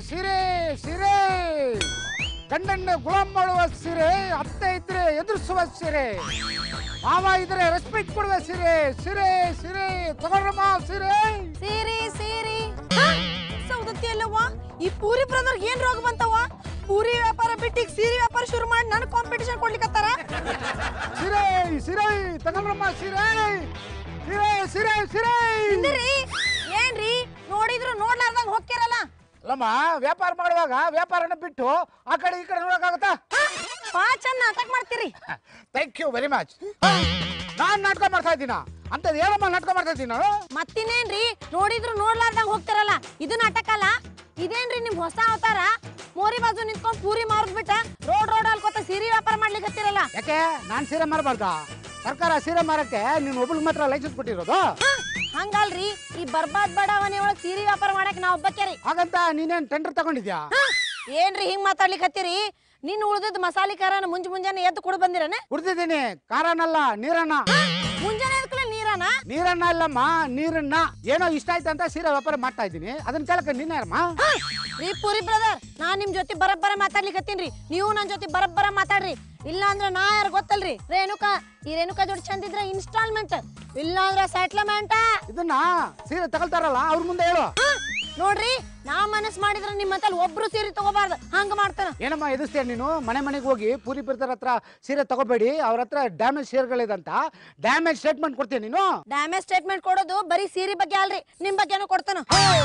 ಸಿರೆ ಸಿರೆ ಗಂಡನ್ನ ಗುಲಾಮ್ ಮಾಡುವ ಸಿರೆ ಅತ್ತೆ ಇದ್ರೆ ಎದುರಿಸುವ ಸಿರೆ ಮಾವ ಇದ್ರೆ ರೆಸ್ಪೆಕ್ಟ್ ಕೊಡುವ ಸಿರೆ ಸಿರೆ ಸಿರೆ ತಗೊಳ್ರಮ್ಮ ಸಿರೆ ಸೀರಿ ಸೀರಿ ಸೌದತ್ತಿ ಅಲ್ಲವ್ವ ಈ ಪೂರಿ ಬ್ರದರ್ ಏನ್ ರೋಗ ಬಂತವ ಪೂರಿ ವ್ಯಾಪಾರ ಬಿಟ್ಟು ಈಗ ಸೀರೆ ವ್ಯಾಪಾರ ಶುರು ಮಾಡಿ ನನ್ ಕಾಂಪಿಟಿಷನ್ ಕೊಡ್ಲಿಕತ್ತಾರ ಸಿರೆ ಸಿರೆ ತಗೊಳ್ರಮ್ಮ ಸಿರೆ ಸಿರೆ ಸಿರೆ ಸಿರೆ ಇಂದಿರಿ ಏನ್ರಿ ನೋಡಿದ್ರು ನೋಡ್ಲಾರ್ದಂಗ್ ಹೋಗ್ತಿರಲ್ಲ ಅಲ್ಲಮ್ಮ ವ್ಯಾಪಾರ ಮಾಡುವಾಗ ವ್ಯಾಪಾರನ ಬಿಟ್ಟು ಆ ಕಡೆ ಈ ಕಡೆ ನೋಡಕ್ಕಾಗತ್ತಾ ಬಾ ಚಂದ ನಾಟಕ ಮಾಡ್ತೀರಿ ಥ್ಯಾಂಕ್ ಯು ವೆರಿ ಮಚ್ ನಾನ್ ನಾಟಕ ಮಾಡ್ತಾ ಇದ್ದೀನ ಅಂತದ್ ಏನಮ್ಮ ನಾಟಕ ಮಾಡ್ತಾ ಇದ್ದೀನಿ ನಾನು ಮತ್ತಿನ್ನೇನ್ರಿ ನೋಡಿದ್ರು ನೋಡ್ಲಾರ್ದಂಗ್ ಹೋಗ್ತಿರಲ್ಲ ಇದು ನಾಟಕ ಅಲ್ಲ ಇದೇನ್ರಿ ನಿಮ್ ಹೊಸ ಅವತಾರ ಮೋರಿ ಬಾಜು ನಿಂತ್ಕೊಂಡ್ ಪೂರಿ ಮಾರದ್ ಬಿಟ್ಟ ರೋಡ್ ರೋಡ್ ಅಲ್ಕೋತ ಸೀರೆ ವ್ಯಾಪಾರ ಮಾಡ್ಲಿಕತ್ತಿರಲ್ಲ ಯಾಕೆ ನಾನ್ ಸೀರೆ ಮಾರಬಾರ್ದ ಸರ್ಕಾರ ಸೀರೆ ಮಾರಕ್ಕೆ ನೀನ್ ಒಬ್ಳಿಗೆ ಮಾತ್ರ ಲೈಸೆನ್ಸ್ ಕೊಟ್ಟಿರೋದು ಹಂಗಲ್ರಿ ಈ ಬರ್ಬಾದ್ ಬಡಾವಣೆ ಒಳಗ್ ಸೀರೆ ವ್ಯಾಪಾರ ಮಾಡಕ್ ನಾ ಒಬ್ಬಕ್ಕೇರಿ ಹಾಗಂತ ನೀನೇನ್ ಟೆಂಡರ್ ತಗೊಂಡಿದ್ಯಾ ಏನ್ರಿ ಹಿಂಗ್ ಮಾತಾಡ್ಲಿಕತ್ತೀರಿ ನಿನ್ ಉಳ್ದದ್ ಮಸಾಲೆ ಖಾರನ ಮುಂಜ್ ಮುಂಜಾನೆ ಎದ್ದು ಕುಡ್ ಬಂದಿರನ ಕುಡ್ದಿದ್ದೀನಿ ಕಾರನಲ್ಲ ನೀರನ್ನ ಮುಂಜಾನೆ ಎದ್ಕಲೆ ನೀರನ ನೀರನ್ನ ಅಲ್ಲಮ್ಮ ನೀರನ್ನ ಏನೋ ಇಷ್ಟ ಆಯ್ತು ಅಂತ ಸೀರೆ ವ್ಯಾಪಾರ ಮಾಡ್ತಾ ಇದ್ದೀನಿ ಅದನ್ನ ಕೇಳಕ್ಕೆ ನೀನೇನಮ್ಮ ರೀ ಪುರಿ ಬ್ರದರ್ ನಾ ನಿಮ್ ಜೊತೆ ಬರಬ್ಬರ ಮಾತಾಡ್ಲಿಕತ್ತೀನ್ರಿ ನೀವು ನನ್ ಜೊತೆ ಬರಬ್ಬರ ಮಾತಾಡ್ರಿ ಇಲ್ಲ ಅಂದ್ರ ನಾ ಯಾರು ಗೊತ್ತಲ್ರಿ ರೇಣುಕಾ ಈ ರೇಣುಕಾ ಜೋಡಿ ಚಂದಿದ್ರ ಇನ್ಸ್ಟಾಲ್ಮೆಂಟ್ ಇಲ್ಲ ಅಂದ್ರ ಸೆಟ್ಲ್ಮೆಂಟ್ ಇದನ್ನ ಸೀರೆ ತಗೊಳ್ತಾರಲ್ಲ ಅವ್ರ ಮುಂದೆ ಹೇಳು ನೋಡ್ರಿ ನಾ ಮನಸ್ ಮಾಡಿದ್ರ ನಿಮ್ ಮತ್ತಲ್ಲಿ ಒಬ್ರು ಸೀರೆ ತಗೋಬಾರ್ದು ಹಂಗ ಮಾಡ್ತಾನ ಏನಮ್ಮ ಎದುರಿಸ್ತೀಯ ನೀನು ಮನೆ ಮನೆಗೆ ಹೋಗಿ ಪೂರಿ ಬಿರ್ತಾರ ಹತ್ರ ಸೀರೆ ತಗೋಬೇಡಿ ಅವ್ರ ಹತ್ರ ಡ್ಯಾಮೇಜ್ ಶೇರ್ಗಳಿದಂತ ಡ್ಯಾಮೇಜ್ ಸ್ಟೇಟ್ಮೆಂಟ್ ಕೊಡ್ತೀನಿ ನೀನು ಡ್ಯಾಮೇಜ್ ಸ್ಟೇಟ್ಮೆಂಟ್ ಕೊಡೋದು ಬರೀ ಸೀರೆ ಬಗ್ಗೆ ಅಲ್ರಿ ನಿಮ್ ಬಗ್ಗೆನೂ ಕೊಡ್ತಾನ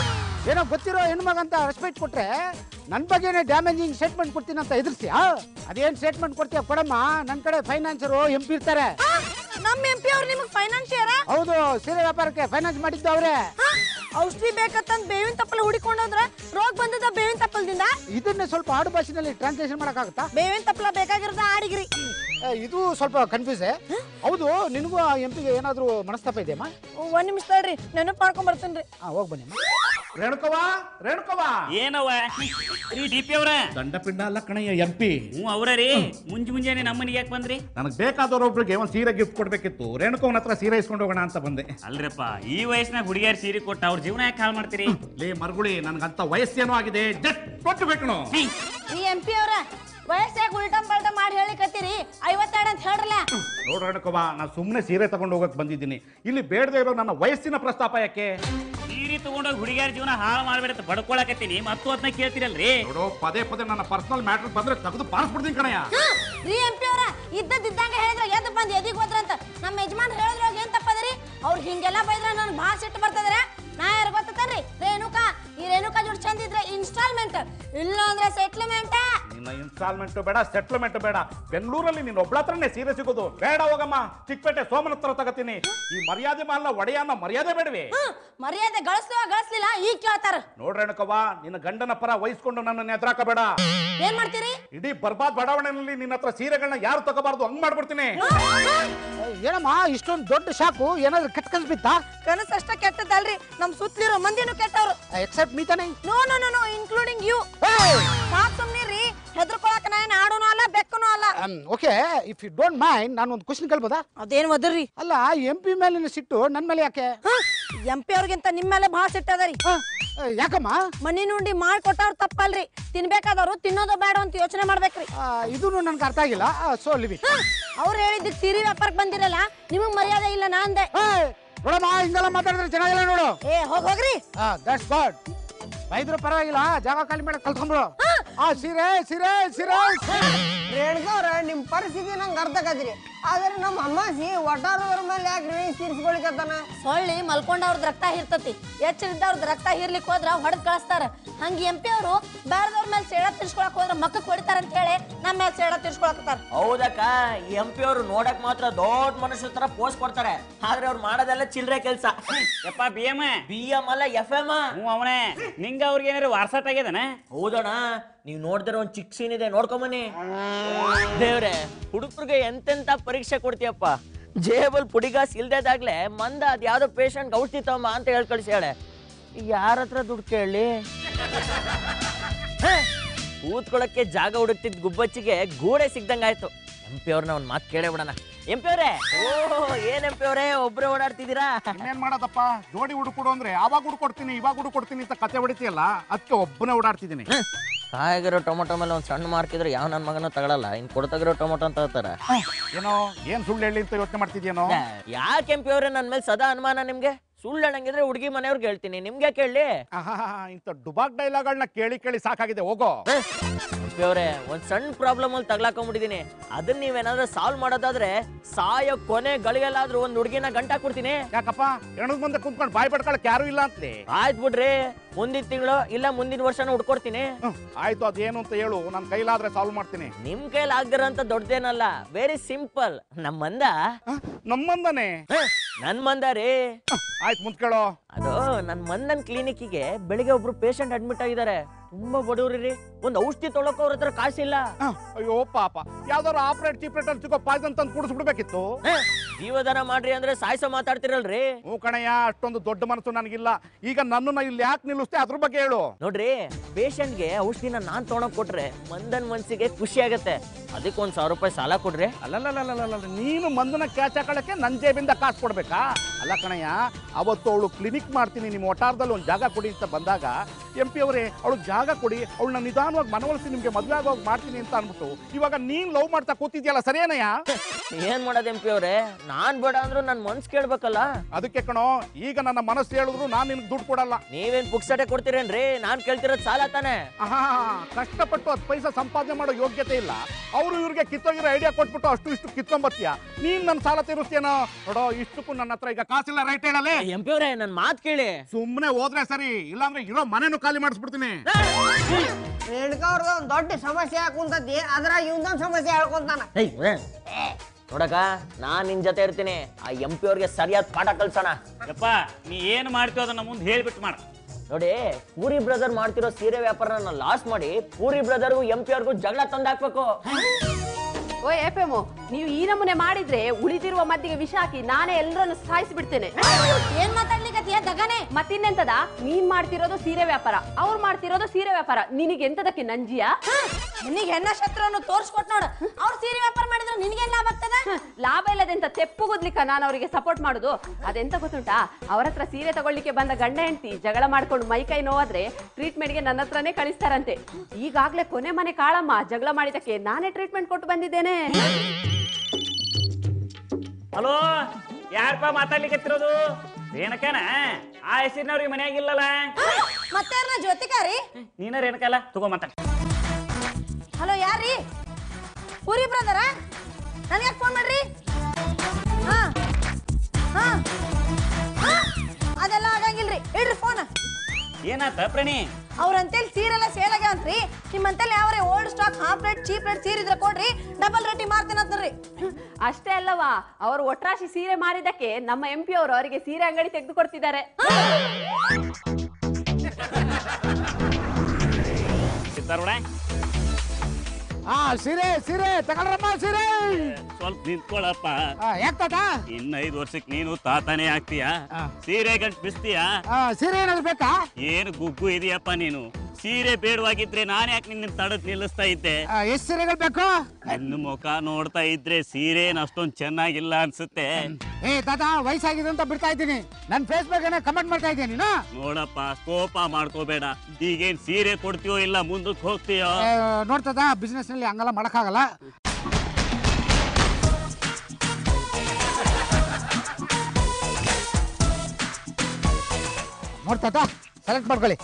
ಏನೋ ಗೊತ್ತಿರೋ ಹೆಣ್ಮಗಂತ ರೆಸ್ಪೆಕ್ಟ್ ಕೊಟ್ರೆ ನನ್ನ ಬಗ್ಗೆನೇ ಡ್ಯಾಮೇಜಿಂಗ್ ಸ್ಟೇಟ್ಮೆಂಟ್ ಕೊಡ್ತೀನಿ ಅಂತ ಎದುರಿಸ್ತೀಯಾ ಅದೇನ್ ಸ್ಟೇಟ್ಮೆಂಟ್ ಕೊಡ್ತೀಯ ಕೊಡಮ್ಮ ನನ್ನ ಕಡೆ ಫೈನಾನ್ಸರು ಎಂ ಪಿ ಇರ್ತಾರೆ ನಮ್ ಎಂ ಪಿ ಅವ್ರು ನಿಮಗ್ ಫೈನಾನ್ಷಿಯರ ಹೌದು ಸೀರೆ ವ್ಯಾಪಾರಕ್ಕೆ ಫೈನಾನ್ಸ್ ಮಾಡಿದ್ದು ಅವ್ರೆ ಔಷಧಿ ಬೇಕಂತಂದ್ ಬೇವಿನ ತಪ್ಪಲ ಹುಡಿಕೊಂಡೋದ್ರ ರೋಗ ಬಂದದ ಬೇವಿನ ತಪ್ಪಲದಿಂದ ಇದನ್ನೇ ಸ್ವಲ್ಪ ಆಡು ಭಾಷೆನಲ್ಲಿ ಟ್ರಾನ್ಸ್ಲೇಷನ್ ಮಾಡಕ್ಕಾಗತ್ತಾ ಬೇವಿನ ತಪ್ಪಲ ಬೇಕಾಗಿರೋದ ಆಡಿಗ್ರಿ ಏ, ಇದು ಸ್ವಲ್ಪ ಕನ್ಫ್ಯೂಸ್ ಹೌದು ನಿನಗೂ ಆ ಎಂ ಪಿಗೆ ಏನಾದರೂ ಮನಸ್ತಾಪ ಇದೆಯಮ್ಮ ಒಂದ್ ನಿಮಿಷ ತಡ್ರಿ ನೆನಪು ಮಾಡ್ಕೊಂಡ್ ಬರ್ತೀನಿ ಹಾಂ ಹೋಗಿ ಬನ್ನಿ ರೇಣುಕವಾ ರೇಣುಕವಾ ಏನವ ರೀ ಡಿ ಪಿ ಅವ್ರ ದಂಡಪಿಂಡ ಅಲ್ಲ ಕಣಯ್ಯ ಎಂ ಪಿ ಹ್ಞೂ ಅವ್ರ ರೀ ಮುಂಜ್ ಮುಂಜಾನೆ ನಮ್ಮನಿಗೆ ಯಾಕೆ ಬಂದ್ರಿ ನನಗೆ ಬೇಕಾದವರೊಬ್ರಿಗೆ ಒಂದು ಸೀರೆ ಗಿಫ್ಟ್ ಕೊಡ್ಬೇಕಿತ್ತು ರೇಣುಕವನ ಹತ್ರ ಸೀರೆ ಇಸ್ಕೊಂಡು ಹೋಗೋಣ ಅಂತ ಬಂದೆ ಅಲ್ರಪ್ಪ ಈ ವಯಸ್ಸಿನಾಗ ಹುಡುಗಿಯರ್ ಸೀರೆ ಕೊಟ್ಟು ಅವ್ರ ಜೀವನ ಯಾಕೆ ಹಾಳು ಮಾಡ್ತೀರಿ ಲೇ ಮರ್ಗುಳಿ ನನ್ಗಂತ ವಯಸ್ಸೇನೋ ಆಗಿದೆ ಜಸ್ಟ್ ಕೊಟ್ಟು ಬೇಕು ಈ ಎಂ ಪಿ ಅವ್ರ ವಯಸ್ಸಾಗ ಉಲ್ಟಂ ಪಲ್ಟ ಮಾಡಿ ಹೇಳಿಕತ್ತೀರಿ ಐವತ್ತೆರಡು ಅಂತ ಹೇಳ್ರಲ್ಲ ನೋಡ್ ರೇಣುಕವಾ ನಾನು ಸುಮ್ಮನೆ ಸೀರೆ ತಗೊಂಡು ಹೋಗಕ್ ಬಂದಿದ್ದೀನಿ ಇಲ್ಲಿ ಬೇಡದೆ ಇರೋ ನನ್ನ ವಯಸ್ಸಿನ ಪ್ರಸ್ತಾಪ ಯಾಕೆ ಸೀರೆ ತಗೊಂಡೋಗಿ ಹುಡುಗಿಯರ ಜೀವನ ಹಾಳು ಮಾಡ್ಬೇಡ ಬಡ್ಕೊಳಕತ್ತೀನಿ ಮತ್ತು ಅದನ್ನ ಕೇಳ್ತೀರಲ್ರಿ ನೋಡೋ ಪದೇ ಪದೇ ನನ್ನ ಪರ್ಸನಲ್ ಮ್ಯಾಟರ್ ಬಂದ್ರೆ ತೆಗೆದು ಪಾರಿಸ್ಬಿಡ್ತೀನಿ ಕಣಯ್ಯ ರೀ ಎಂ ಪಿ ಅವ್ರ ಇದ್ದದಿದ್ದಂಗೆ ಹೇಳಿದ್ರೆ ಎದ್ದು ಬಂದು ಎದಿಗ್ ಹೋದ್ರ ಅಂತ ನಮ್ಮ ಯಜಮಾನ್ ಹೇಳಿದ್ರೆ ಅವ್ರಿಗೆ ಏನ್ ತಪ್ಪದ್ರಿ ಅವ್ರು ಹಿಂಗೆಲ್ಲ ಬೈದ್ರೆ ನನ್ ಭಾಳ ಸಿಟ್ಟು ಬರ್ತದ್ರೆ ನಾ ಯಾರು ಗೊತ್ತೇನ್ರಿ ರೇಣುಕಾ ಈ ರೇಣುಕಾ ಜೋಡಿ ಚಂದ ಇದ್ರೆ ಇನ್ಸ್ಟಾಲ್ಮೆಂಟ್ ಇಲ್ಲ ಅಂದ್ರೆ ಸೆಟ್ಲ್ಮೆಂಟ್ ನಿನ್ನ ಇನ್ಸ್ಟಾಲ್ಮೆಂಟ್ ಬೇಡ ಸೆಟ್ಲ್ಮೆಂಟ್ ಬೇಡ ಬೆಂಗಳೂರಲ್ಲಿ ನೀನು ಒಬ್ಳ ಹತ್ರನೇ ಸೀರೆ ಸಿಗೋದು ಬೇಡ ಹೋಗಮ್ಮ ಚಿಕ್ಕಪೇಟೆ ಸೋಮನ ಹತ್ರ ತಗತೀನಿ ಈ ಮರ್ಯಾದೆ ಮಾಲ್ಲ ಒಡೆಯನ್ನ ಮರ್ಯಾದೆ ಬೇಡವೆ ಮರ್ಯಾದೆ ಗಳಿಸ್ಲೋ ಗಳಿಸ್ಲಿಲ್ಲ ಈಗ ಕೇಳ್ತಾರ ನೋಡ್ರೇಣಕವ್ವ ನಿನ್ನ ಗಂಡನ ಪರ ವಹಿಸ್ಕೊಂಡು ನನ್ನ ಎದುರಾಕಬೇಡ ಏನ್ ಮಾಡ್ತೀರಿ ಇಡೀ ಬರ್ಬಾದ್ ಬಡಾವಣೆಯಲ್ಲಿ ನಿನ್ನ ಹತ್ರ ಸೀರೆಗಳನ್ನ ಯಾರು ತಗೋಬಾರ್ದು ಹಂಗ್ ಮಾಡ್ಬಿಡ್ತೀನಿ ಏನಮ್ಮ ಇಷ್ಟೊಂದು ದೊಡ್ಡ ಶಾಕು ಏನಾದ್ರು ಕೆಟ್ಟ ಕನ್ಸ್ ಬಿತ್ತಾ ಕನಸಷ್ಟ ಕೆಟ್ಟದಲ್ರಿ ನಮ್ ಸುತ್ತಲಿರೋ ಮಂದಿನೂ ಕೆಟ್ಟವ್ರು ಎಕ್ಸೆಪ್ಟ್ ಮೀ ತಾನೆ no no no no including you ಸಾಕ್ ಸುಮ್ನಿರಿ ಹೆದರ್ಕೊಳಕ ನಾ ಏನ್ ಆಡೋನು ಅಲ್ಲ ಬೆಕ್ಕನು ಅಲ್ಲ okay if you don't mind ನಾನು ಒಂದು ಕ್ವಶನ್ ಕೇಳ್ಬೋದಾ ಅದೇನ್ ಒದರ್ರಿ ಅಲ್ಲ ಎಂ ಪಿ ಮೇಲಿನ ಸಿಟ್ಟು ನನ್ನ ಮೇಲೆ ಯಾಕೆ ಎಂ ಪಿ ಅವ್ರಿಗಿಂತ ನಿಮ್ ಮೇಲೆ ಭಾಳ ಸಿಟ್ಟದರಿ ಹ? ಆ, ಯಾಕಮ್ಮ ಮನಿ ನುಂಡಿ ಮಾಡಿ ಕೊಟ್ಟವ್ರು ತಪ್ಪಲ್ರಿ ತಿನ್ಬೇಕಾದವ್ರು ತಿನ್ನೋದು ಬೇಡ ಅಂತ ಯೋಚನೆ ಮಾಡ್ಬೇಕ್ರಿ ಇದೂ ನನ್ಗೆ ಅರ್ಥ ಆಗಿಲ್ಲ ಸೊ ಲಿವಿ ಅವ್ರು ಹೇಳಿದ್ದಕ್ಕೆ ಸೀರೆ ವ್ಯಾಪಾರಕ್ಕೆ ಬಂದಿರಲ್ಲ ನಿಮಗ್ ಮರ್ಯಾದೆ ಇಲ್ಲ ನಾ ಅಂದೆ ನೋಡಮ್ಮ ಹಿಂಗೆಲ್ಲ ಮಾತಾಡಿದ್ರೆ ಚೆನ್ನಾಗಿಲ್ಲ ನೋಡು ಏ ಹೋಗ್ ಹೋಗ್ರಿ ದಟ್ಸ್ ಗಾಡ್ ಬೈದ್ರು ಪರವಾಗಿಲ್ಲ ಜಾಗ ಖಾಲಿ ಮಾಡಕ್ ಕಲ್ತ್ಕೊಂಡ್ಬಿಡು ಆ ಸೀರೆ ಸೀರೆ ಸೀರೆ ರೇಣುಕವ್ರ ನಿಮ್ ಪರಿಸ್ಥಿತಿ ನಂಗೆ ಅರ್ಥ ಆಗದ್ರಿ ಆದ್ರೆ ನಮ್ಮ ಅಮ್ಮಾಸಿ ಒಟ್ಟಾರದವ್ರ ಮೇಲೆ ಯಾಕೆ ರೀ ತೀರ್ಸ್ಕೊಳಿಕತ್ತಾನ ಸೊಳ್ಳಿ ಮಲ್ಕೊಂಡವ್ರದ್ ರಕ್ತ ಹಿರ್ತತಿ ಎಚ್ಚರಿದ್ದವ್ರದ್ ರಕ್ತ ಹಿರ್ಲಿಕ್ ಹೋದ್ರ ಹೊಡೆದ್ ಕಳಿಸ್ತಾರ ಹಂಗ ಎಂ ಪಿ ಅವರು ಬೇರೆದವ್ರ ಮೇಲೆ ಸೇಡ ತಿರ್ಸ್ಕೊಳಕ್ ಹೋದ್ರ ಮಕ್ಕಕ್ ಹೊಡಿತಾರ ಅಂತ ಹೇಳಿ ನಮ್ಮ ಮೇಲೆ ಸೇಡ ತಿರ್ಸ್ಕೊಳಕತ್ತಾರ ಹೌದಕ್ಕ ಎಂ ಪಿ ಅವರು ನೋಡಕ್ ಮಾತ್ರ ದೊಡ್ಡ ಮನುಷ್ಯರ ತರ ಪೋಸ್ಟ್ ಕೊಡ್ತಾರೆ ಆದ್ರೆ ಅವ್ರು ಮಾಡೋದೆಲ್ಲ ಚಿಲ್ಲರೆ ಕೆಲಸ ಯಪ್ಪ ಬಿ ಎಮ್ ಬಿ ಎಂ ಅಲ್ಲ ಎಫ್ ಎಂ ಹ್ಞೂ ಅವನೇ ನಿಂಗ ಅವ್ರಿಗೆ ಏನಾರು ವಾರ್ಸಾಟ್ ಆಗ್ಯದನ ಹೌದಣ್ಣ ನೀವ್ ನೋಡಿದ್ರೆ ಒಂದ್ ಚಿಕ್ಕ ಸೀನ್ ಇದೆ ನೋಡ್ಕೊಂಬನ್ನಿ ದೇವ್ರೆ ಹುಡುಗರಿಗೆ ಎಂತೆಂತ ಪರೀಕ್ಷೆ ಕೊಡ್ತೀಯಪ್ಪ ಜೇಬಲ್ ಪುಡಿಗಾಸ್ ಇಲ್ದೇದಾಗ್ಲೆ ಮಂದ ಅದ್ ಯಾವ್ದೋ ಪೇಷಂಟ್ ಔಷಧಿ ತಮ್ಮ ಅಂತ ಹೇಳ್ ಕಳ್ಸ್ಯಾಳೆ ಯಾರ ಹತ್ರ ದುಡ್ಡು ಕೇಳಲಿ ಕೂತ್ಕೊಳ್ಳಕ್ಕೆ ಜಾಗ ಹುಡುಕ್ತಿದ್ ಗುಬ್ಬಚ್ಚಿಗೆ ಗೂಡೆ ಸಿಗ್ದಂಗಾಯ್ತು ಎಂ ಪಿ ಅವ್ರನ್ನ ಒಂದ್ ಮಾತು ಕೇಳೇ ಬಿಡಣ ಎಂಪಿ ಅವ್ರೆ ಓ ಏನ್ ಎಂಪಿ ಅವ್ರೆ ಒಬ್ರೇ ಓಡಾಡ್ತಿದ್ದೀರಾ ಇನ್ನೇನ್ ಮಾಡೋದಪ್ಪ ಜೋಡಿ ಹುಡುಕೊಡು ಅಂದ್ರೆ ಆವಾಗ ಹುಡುಕೊಡ್ತೀನಿ ಇವಾಗ ಹುಡುಕೊಡ್ತೀನಿ ಅಂತ ಕತೆ ಹೊಡಿತೀಯಲ್ಲ ಅದಕ್ಕೆ ಒಬ್ಬನೇ ಓಡಾಡ್ತಿದ್ದೀನಿ ಕಾಯಿಗಿರೋ ಟೊಮೊಟೊ ಮೇಲೆ ಒಂದ್ ಸಣ್ಣ ಮಾರ್ಕಿದ್ರೆ ಯಾವ ನನ್ನ ಮಗನೂ ತಗೊಳಲ್ಲ ಇನ್ ಕೊಡ್ತಾಗಿರೋ ಟೊಮೊಟೊ ಅಂತ ಹೇಳ್ತಾರೆ ಏನೋ ಏನ್ ಸುಳ್ಳು ಹೇಳಿ ಅಂತ ಯೋಚನೆ ಮಾಡ್ತಿದ್ಯೇನೋ ಯಾಕೆ ಎಂಪಿ ಅವ್ರೆ ನನ್ ಮೇಲೆ ಸದಾ ಅನುಮಾನ ನಿಮ್ಗೆ ಸುಳ್ಳು ಹೇಳಂಗಿದ್ರೆ ಹುಡುಗಿ ಮನೆಯವ್ರಿಗೆ ಹೇಳ್ತೀನಿ ನಿಮ್ಗೆ ಕೇಳಿ ಆಹಾಹಾ, ಇಂಥ ಡುಬಾಕ್ ಡೈಲಾಗ್ಗಳನ್ನ ಕೇಳಿ ಕೇಳಿ ಸಾಕಾಗಿದೆ ಹೋಗೋ ಎಂಪಿ ಅವ್ರೆ ಒಂದ್ ಸಣ್ಣ ಪ್ರಾಬ್ಲಮ್ ಅಲ್ಲಿ ತಗ್ಲಾಕೊಂಡ್ಬಿಟ್ಟಿದೀನಿ ಅದನ್ನ ನೀವೇನಾದ್ರೂ ಸಾಲ್ವ್ ಮಾಡೋದಾದ್ರೆ ಸಾಯೋ ಕೊನೆ ಗಳಿಗೆಲ್ಲಾದ್ರೂ ಒಂದ್ ಹುಡುಗಿನ ಗಂಟ ಕೊಡ್ತೀನಿ ಯಾಕಪ್ಪ ಹೆಣದ ಮುಂದೆ ಕುಂತ್ಕೊಂಡು ಬಾಯ್ ಪಡ್ಕೊಳಕ್ ಯಾರು ಇಲ್ಲ ಅಂತಲೇ ಆಯ್ತು ಬಿಡ್ರಿ ಮುಂದಿನ ತಿಂಗಳು ಇಲ್ಲ ಮುಂದಿನ ವರ್ಷನ ಹುಡ್ಕೊಡ್ತೀನಿ ಆಯ್ತು ಅದೇನು ಅಂತ ಹೇಳು ನನ್ನ ಕೈಲಾದ್ರೆ ಸಾಲ್ವ್ ಮಾಡ್ತೀನಿ ನಿಮ್ ಕೈಲಿ ಆಗ್ದಿರೋಂತ ದೊಡ್ಡದೇನಲ್ಲ ವೆರಿ ಸಿಂಪಲ್ ನಮ್ಮ ಮಂದ ಹ? ನಮ್ಮಂದನೆ ನನ್ ಮಂದ ರೀ ಆಯ್ತು ಮುಂದ್ ಕೇಳೋ ಅದು ನನ್ ಮಂದನ್ ಕ್ಲಿನಿಕ್ಕಿಗೆ ಬೆಳಿಗ್ಗೆ ಒಬ್ರು ಪೇಷಂಟ್ ಅಡ್ಮಿಟ್ ಆಗಿದ್ದಾರೆ ತುಂಬಾ ಬಡವ್ರಿ ರೀ ಒಂದ್ ಔಷಧಿ ತೊಳಕ್ ಅವ್ರ ಹತ್ರ ಕಾಸಿಲ್ಲ ಹ, ಅಯ್ಯೋ ಪಾಪ ಯಾವ್ದಾದ್ರು ಆಪರೇಟ್ ಚೀಪ್ರೇಟ್ ಅಲ್ಲಿ ಸಿಗೋ ಪಾಯ್ಸನ್ ತಂದು ಕುಡಿಸ್ಬಿಡ್ಬೇಕಿತ್ತು ಹ, ಜೀವದಾನ ಮಾಡ್ರಿ ಅಂದ್ರೆ ಸಾಯ್ಸೋ ಮಾತಾಡ್ತಿರಲ್ರಿ ಹ್ಞೂ ಕಣಯ್ಯ ಅಷ್ಟೊಂದು ದೊಡ್ಡ ಮನಸ್ಸು ನನಗಿಲ್ಲ ಈಗ ನನ್ನನ್ನ ಇಲ್ಲಿ ಯಾಕೆ ನಿಲ್ಲಿಸ್ತೆ ಅದ್ರ ಬಗ್ಗೆ ಹೇಳು ನೋಡ್ರಿ ಪೇಷಂಟ್ಗೆ ಔಷಧಿನ ನಾನ್ ತೊಗೊಳಕ್ ಕೊಟ್ರೆ ಮಂದನ್ ಮನ್ಸಿಗೆ ಖುಷಿ ಆಗತ್ತೆ ಅದಕ್ಕೆ ಒಂದ್ ಸಾವಿರ ರೂಪಾಯಿ ಸಾಲ ಕೊಡ್ರಿ ಅಲ್ಲಲ್ಲಲ್ಲಲ್ಲ ನೀನು ಮಂದನ ಕ್ಯಾಚ್ ಹಾಕೊಳ್ಳಕ್ಕೆ ನನ್ನ ಜೇಬಿಂದ ಕಾಸು ಕೊಡ್ಬೇಕಾ ಅಲ್ಲ ಕಣಯ್ಯ ಅವತ್ತು ಅವಳು ಕ್ಲಿನಿಕ್ ಮಾಡ್ತೀನಿ ನಿಮ್ಮ ಒಟ್ಟಾರದಲ್ಲಿ ಒಂದು ಜಾಗ ಕೊಡಿ ಅಂತ ಬಂದಾಗ ಎಂ ಪಿ ಅವರೇ ಅವಳು ಜಾಗ ಕೊಡಿ ಅವಳನ್ನ ನಿಧಾನವಾಗಿ ಮನವೊಲಿಸಿ ನಿಮ್ಗೆ ಮದುವೆ ಆಗೋಗಿ ಮಾಡ್ತೀನಿ ಅಂತ ಅಂದ್ಬಿಟ್ಟು ಇವಾಗ ನೀನ್ ಲವ್ ಮಾಡ್ತಾ ಕೂತಿದ್ಯಲ್ಲ ಸರಿಯೇನಯ್ಯ ಏನ್ ಮಾಡೋದ್ ಎಂ ಪಿ ಅವ್ರೆ ನಾನ್ ಬೇಡ ಅಂದ್ರು ನನ್ ಮನ್ಸ್ ಕೇಳ್ಬೇಕಲ್ಲ ಅದಕ್ಕೆ ಕಣೋ ಈಗ ನನ್ನ ಮನಸ್ಸು ಹೇಳಿದ್ರು ನಾನು ನಿನ್ಗೆ ದುಡ್ಡು ಕೊಡಲ್ಲ ನೀವೇನ್ ಪುಕ್ಸಟೆ ಕೊಡ್ತೀರೇನ್ರಿ ನಾನ್ ಕೇಳ್ತಿರೋದ್ ಸಾಲ ತಾನೆ ಆಹಾ ಕಷ್ಟಪಟ್ಟು ಹತ್ತು ಪೈಸಾ ಸಂಪಾದನೆ ಮಾಡೋ ಯೋಗ್ಯತೆ ಇಲ್ಲ ಅವರು ಇವ್ರಿಗೆ ಕಿತ್ತೋಗಿರೋ ಐಡಿಯಾ ಕೊಟ್ಬಿಟ್ಟು ಅಷ್ಟು ಇಷ್ಟು ಕಿತ್ಕೊಂಬತ್ತೀಯ ನೀನ್ ನನ್ನ ಸಾಲ ತೀರಿಸ್ತೀಯನೋ ನೋಡೋ ಇಷ್ಟಕ್ಕೂ ನನ್ನ ಹತ್ರ ಈಗ ಕಾಸಿಲ್ಲ ರೈಟ್ ಹೇಳಲೇ ಎಂ ಪಿ ಅವ್ರೆ ನನ್ ಮಾತ್ ಕೇಳಿ ಸುಮ್ಮನೆ ಹೋದ್ರೆ ಸರಿ ಇಲ್ಲಾಂದ್ರೆ ಇರೋ ಮನೆನೂ ಖಾಲಿ ಮಾಡಿಸ್ಬಿಡ್ತೀನಿ ರೇಣುಕಾ ಅವ್ರದ ಒಂದ್ ದೊಡ್ಡ ಸಮಸ್ಯೆ ಹಾಕುಂತತಿ ಅದ್ರಾಗ ಇವಂದೊಂದ್ ಸಮಸ್ಯೆ ಹೇಳ್ಕೊಂತಾನ ನೋಡಕ ನಾನ್ ನಿನ್ ಜೊತೆ ಇರ್ತೀನಿ ಆ ಎಂ ಪಿ ಅವ್ರಿಗೆ ಸರಿಯಾದ ಪಾಠ ಕಲ್ಸೋಣ ಯಪ್ಪ ನೀ ಏನ್ ಮಾಡ್ತೀವ ಅದನ್ನ ಮುಂದೆ ಹೇಳ್ಬಿಟ್ಟು ಮಾಡ ನೋಡಿ ಪೂರಿ ಬ್ರದರ್ ಮಾಡ್ತಿರೋ ಸೀರೆ ವ್ಯಾಪಾರನ ಲಾಸ್ ಮಾಡಿ ಪೂರಿ ಬ್ರದರ್ಗೂ ಎಂ ಪಿ ಅವ್ರಿಗೂ ಜಗಳ ತಂದ್ ಹಾಕ್ಬೇಕು ಓ ಎಫ್ ಎಮ್ ನೀವು ಈ ನಮೂನೆ ಮಾಡಿದ್ರೆ ಉಳಿದಿರುವ ಮದ್ದಿಗೆ ವಿಷ ಹಾಕಿ ನಾನೇ ಎಲ್ಲರನ್ನು ಸಾಯಿಸಿಬಿಡ್ತೇನೆ ಏನ್ ಮಾತಾಡ್ಲಿಕತ್ತೀಯ ದಗನೆ ಮತ್ತಿನ್ನೆಂತದ ನೀನ್ ಮಾಡ್ತಿರೋದು ಸೀರೆ ವ್ಯಾಪಾರ ಅವ್ರು ಮಾಡ್ತಿರೋದು ಸೀರೆ ವ್ಯಾಪಾರ ನಿನಗೆ ಎಂತದಕ್ಕೆ ನಂಜಿಯಾ ನಿನಗೆ ಹೆಣ್ಣ ಶತ್ರುವನ್ನು ತೋರ್ಸ್ಕೊಟ್ ನೋಡು ಅವ್ರು ಸೀರೆ ವ್ಯಾಪಾರ ಮಾಡಿದ್ರೆ ನಿನಗೇನ್ ಲಾಭ ಆಗ್ತದ ಲಾಭ ಇಲ್ಲದೆಂತ ತೆಪ್ಪುಗುದ್ಲಿಕ್ಕ ನಾನು ಅವರಿಗೆ ಸಪೋರ್ಟ್ ಮಾಡುದು ಅದೆಂತ ಗೊತ್ತುಂಟಾ ಅವ್ರ ಹತ್ರ ಸೀರೆ ತಗೊಳ್ಳಿಕ್ಕೆ ಬಂದ ಗಂಡ ಹೆಂಡತಿ ಜಗಳ ಮಾಡ್ಕೊಂಡು ಮೈ ಕೈ ನೋವಾದ್ರೆ ಟ್ರೀಟ್ಮೆಂಟ್ಗೆ ನನ್ನ ಹತ್ರನೇ ಕಳಿಸ್ತಾರಂತೆ ಈಗಾಗ್ಲೇ ಕೊನೆ ಮನೆ ಕಾಳಮ್ಮ ಜಗಳ ಮಾಡಿದಕ್ಕೆ ನಾನೇ ಟ್ರೀಟ್ಮೆಂಟ್ ಕೊಟ್ಟು ಬಂದಿದ್ದೇನೆ ಹಲೋ ಯಾರಪ್ಪ ಮಾತಾಡ್ಲಿಕತ್ತಿರೋದು ರೇಣಕನ ಆ ಹೆಸರಿನವ್ರಿಗೆ ಮನ್ಯಾಗಿಲ್ಲಲ್ಲ ಮತ್ತೆ ಯಾರನ್ನ ಜ್ಯೋತಿಕಾರಿ ನೀನ ರೇಣಕಲ್ಲ ತಗೋ ಮಾತಾಡ ಹಲೋ ಯಾರ್ರಿ ಪುರಿ ಬ್ರದರ ನನಗೆ ಫೋನ್ ಮಾಡ್ರಿ ಹಾ ಹಾ ಹಾ ಅದೆಲ್ಲ ಆಗಂಗಿಲ್ರಿ ಇಡ್ರಿ ಫೋನ್ ಏನಾತ ಪ್ರಣಿ ಅವ್ರಂತೇಳಿ ಸೀರೆಲ್ಲ ಸೇಲ್ ಆಗ್ಯಾವಂತ್ರಿ ನಿಮ್ಮಂತೇಳಿ ಯಾವ old stock half rate cheap rate ಸೀರೆ ಇದ್ರೆ ಕೊಡ್ರಿ ಡಬಲ್ ರೇಟಿ ಮಾರ್ತೀನಂತ್ರಿ ಅಷ್ಟೇ ಅಲ್ಲವಾ ಅವರು ಒಟ್ರಾಶಿ ಸೀರೆ ಮಾರಿದಕ್ಕೆ ನಮ್ಮ ಎಂ ಪಿ ಅವರು ಅವರಿಗೆ ಸೀರೆ ಅಂಗಡಿ ತೆಗೆದು ಕೊಡ್ತಿದ್ದಾರೆ ಸಿದ್ದಾರೂಢ ಆ ಸೀರೆ ಸೀರೆ ತಗೊಳ್ರಮ್ಮ ಸೀರೆ ಸ್ವಲ್ಪ ನಿಂತ್ಕೊಳ್ಳಪ್ಪ ಆ, ಯಾಕ್ ತಾತ ಇನ್ನ ಐದು ವರ್ಷಕ್ಕೆ ನೀನು ತಾತಾನೇ ಆಗ್ತೀಯಾ ಸೀರೆ ಗಂಟ್ ಬಿಸ್ತೀಯಾ ಆ, ಸೀರೆ ಏನಾದ್ರು ಬೇಕಾ ಏನು ಗುಗ್ಗು ಇದೆಯಪ್ಪ ನೀನು ಸೀರೆ ಬೇಡವಾಗಿದ್ರೆ ನಾನು ಯಾಕೆ ನಿನ್ನ ತಡದ್ ನಿಲ್ಲಿಸ್ತಾ ಇದ್ದೆ ಆ, ಎಷ್ಟ್ ಸೀರೆಗಳು ಬೇಕು ನಿನ್ನ ಮುಖ ನೋಡ್ತಾ ಇದ್ರೆ ಸೀರೆ ಅಷ್ಟೊಂದ್ ಚೆನ್ನಾಗಿಲ್ಲ ಅನ್ಸುತ್ತೆ ಏ ತಾತ ವಯಸ್ಸಾಗಿದೆ ಅಂತ ಬಿಡ್ತಾ ಇದ್ದೀನಿ ನನ್ನ ಫೇಸ್ಬುಕ್ ಏನೇ ಕಮೆಂಟ್ ಮಾಡ್ತಾ ಇದ್ದೀನಿ ನೀನು ನೋಡಪ್ಪ ಕೋಪ ಮಾಡ್ಕೋಬೇಡ ಈಗೇನ್ ಸೀರೆ ಕೊಡ್ತೀಯೋ ಇಲ್ಲ ಮುಂದಕ್ಕೆ ಹೋಗ್ತೀಯೋ ಏ, ನೋಡ್ತದ ಬಿಸ್ನೆಸ್ ನಲ್ಲಿ ಹಂಗೆಲ್ಲ ಮಾಡಕ್ಕಾಗಲ್ಲ ನೋಡ್ತಾತ ಸೆಲೆಕ್ಟ್ ಮಾಡ್ಕೊಳ್ಳಿ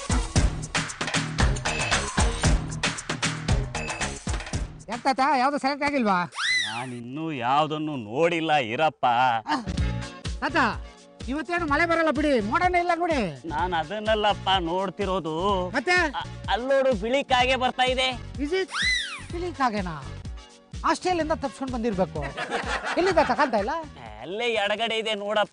ಯಾಕೆ ತಾತ ಯಾವ್ದು ಸೆಲೆಕ್ಟ್ ಆಗಿಲ್ವಾ ನಾನಿನ್ನೂ ಯಾವ್ದನ್ನು ನೋಡಿಲ್ಲ ಇರಪ್ಪ ತಾತ ಇವತ್ತೇನು ಮಳೆ ಬರಲ್ಲ ಬಿಡಿ ಮೋಡನೇ ಇಲ್ಲ ನೋಡಿ ನಾನು ಅದನ್ನಲ್ಲಪ್ಪ ನೋಡ್ತಿರೋದು ಮತ್ತೆ ಅ- ಅಲ್ಲೋಡು ಬಿಳಿ ಕಾಗೆ ಬರ್ತಾ ಇದೆ ವಿಸಿಟ್ ಫೀಲಿಂಗ್ ಹಾಗೇನಾ ಆಸ್ಟ್ರೇಲಿಯಿಂದ ತಪ್ಸ್ಕೊಂಡು ಬಂದಿರ್ಬೇಕು ಎಲ್ಲಿಂದ ತಗೊಂತ ಇಲ್ಲ ಅಲ್ಲೇ ಎಡಗಡೆ ಇದೆ ನೋಡಪ್ಪ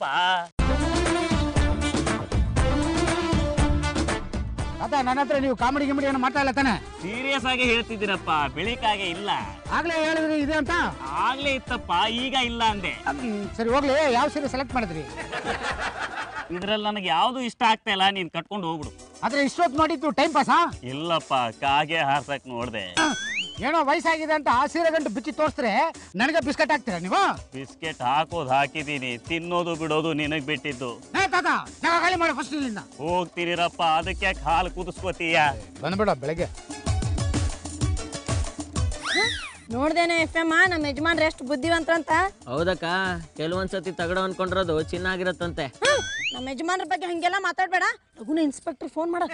ಅದ ನನ್ನ ಹತ್ರ ನೀವು ಕಾಮಿಡಿ ಗಿಮಿಡಿ ಏನು ಮಾಡ್ತಾ ಇಲ್ಲ ತಾನೆ ಸೀರಿಯಸ್ ಆಗಿ ಹೇಳ್ತಿದ್ದೀರಪ್ಪ ಬಿಳಿ ಕಾಗೆ ಇಲ್ಲ ಆಗ್ಲೇ ಹೇಳಿದ್ರಿ ಇದೆ ಅಂತ ಆಗ್ಲೇ ಇತ್ತಪ್ಪ ಈಗ ಇಲ್ಲ ಅಂದೆ ಹ್ಮ್, ಸರಿ ಹೋಗ್ಲಿ ಯಾವ ಸೀರೆ ಸೆಲೆಕ್ಟ್ ಮಾಡಿದ್ರಿ ಇದ್ರಲ್ಲಿ ನನಗೆ ಯಾವ್ದು ಇಷ್ಟ ಆಗ್ತಾ ಇಲ್ಲ ನೀನ್ ಕಟ್ಕೊಂಡು ಹೋಗ್ಬಿಡು ಆದ್ರೆ ಇಷ್ಟೊತ್ತು ಮಾಡಿದ್ದು ಟೈಮ್ ಪಾಸಾ ಇಲ್ಲಪ್ಪ ಕಾಗೆ ಹಾರ್ಸಕ್ ನೋಡ್ದೆ ಏನೋ ವಯಸ್ಸಾಗಿದೆ ಅಂತ ಆ ಸೀರೆ ಗಂಟು ಬಿಚ್ಚಿ ತೋರಿಸಿದ್ರೆ ನನಗೆ ಬಿಸ್ಕೆಟ್ ಹಾಕ್ತೀರಾ ನೀವು ಬಿಸ್ಕೆಟ್ ಹಾಕೋದು ಹಾಕಿದೀನಿ ತಿನ್ನೋದು ಬಿಡೋದು ನಿನಗ್ ಬಿಟ್ಟಿದ್ದು ಏ ತಾತ ಜಾಗ ಖಾಲಿ ಮಾಡಿ ಫಸ್ಟ್ ಇಲ್ಲಿಂದ ಹೋಗ್ತೀನಿರಪ್ಪ ಅದಕ್ಕೆ ಯಾಕೆ ಹಾಲು ಕುದಿಸ್ಕೋತೀಯ ಬಂದ್ಬಿಡ ಬೆಳಗ್ಗೆ ನೋಡ್ದೇನೆ ಎಫ್ ಎಮ್ ನಮ್ಮ ಯಜಮಾನ್ರು ಎಷ್ಟು ಬುದ್ಧಿವಂತರಂತ ಹೌದಕ್ಕ ಕೆಲವೊಂದ್ಸತಿ ತಗಡ ಅನ್ಕೊಂಡಿರೋದು ಚಿನ್ನ ಆಗಿರತ್ತಂತೆ ಹ್ಮ್. ನಮ್ಮ ಯಜಮಾನ್ರ ಬಗ್ಗೆ ಹಂಗೆಲ್ಲ ಮಾತಾಡ್ಬೇಡ ಲಗುನ ಇನ್ಸ್ಪೆಕ್ಟರ್ ಫೋನ್ ಮಾಡ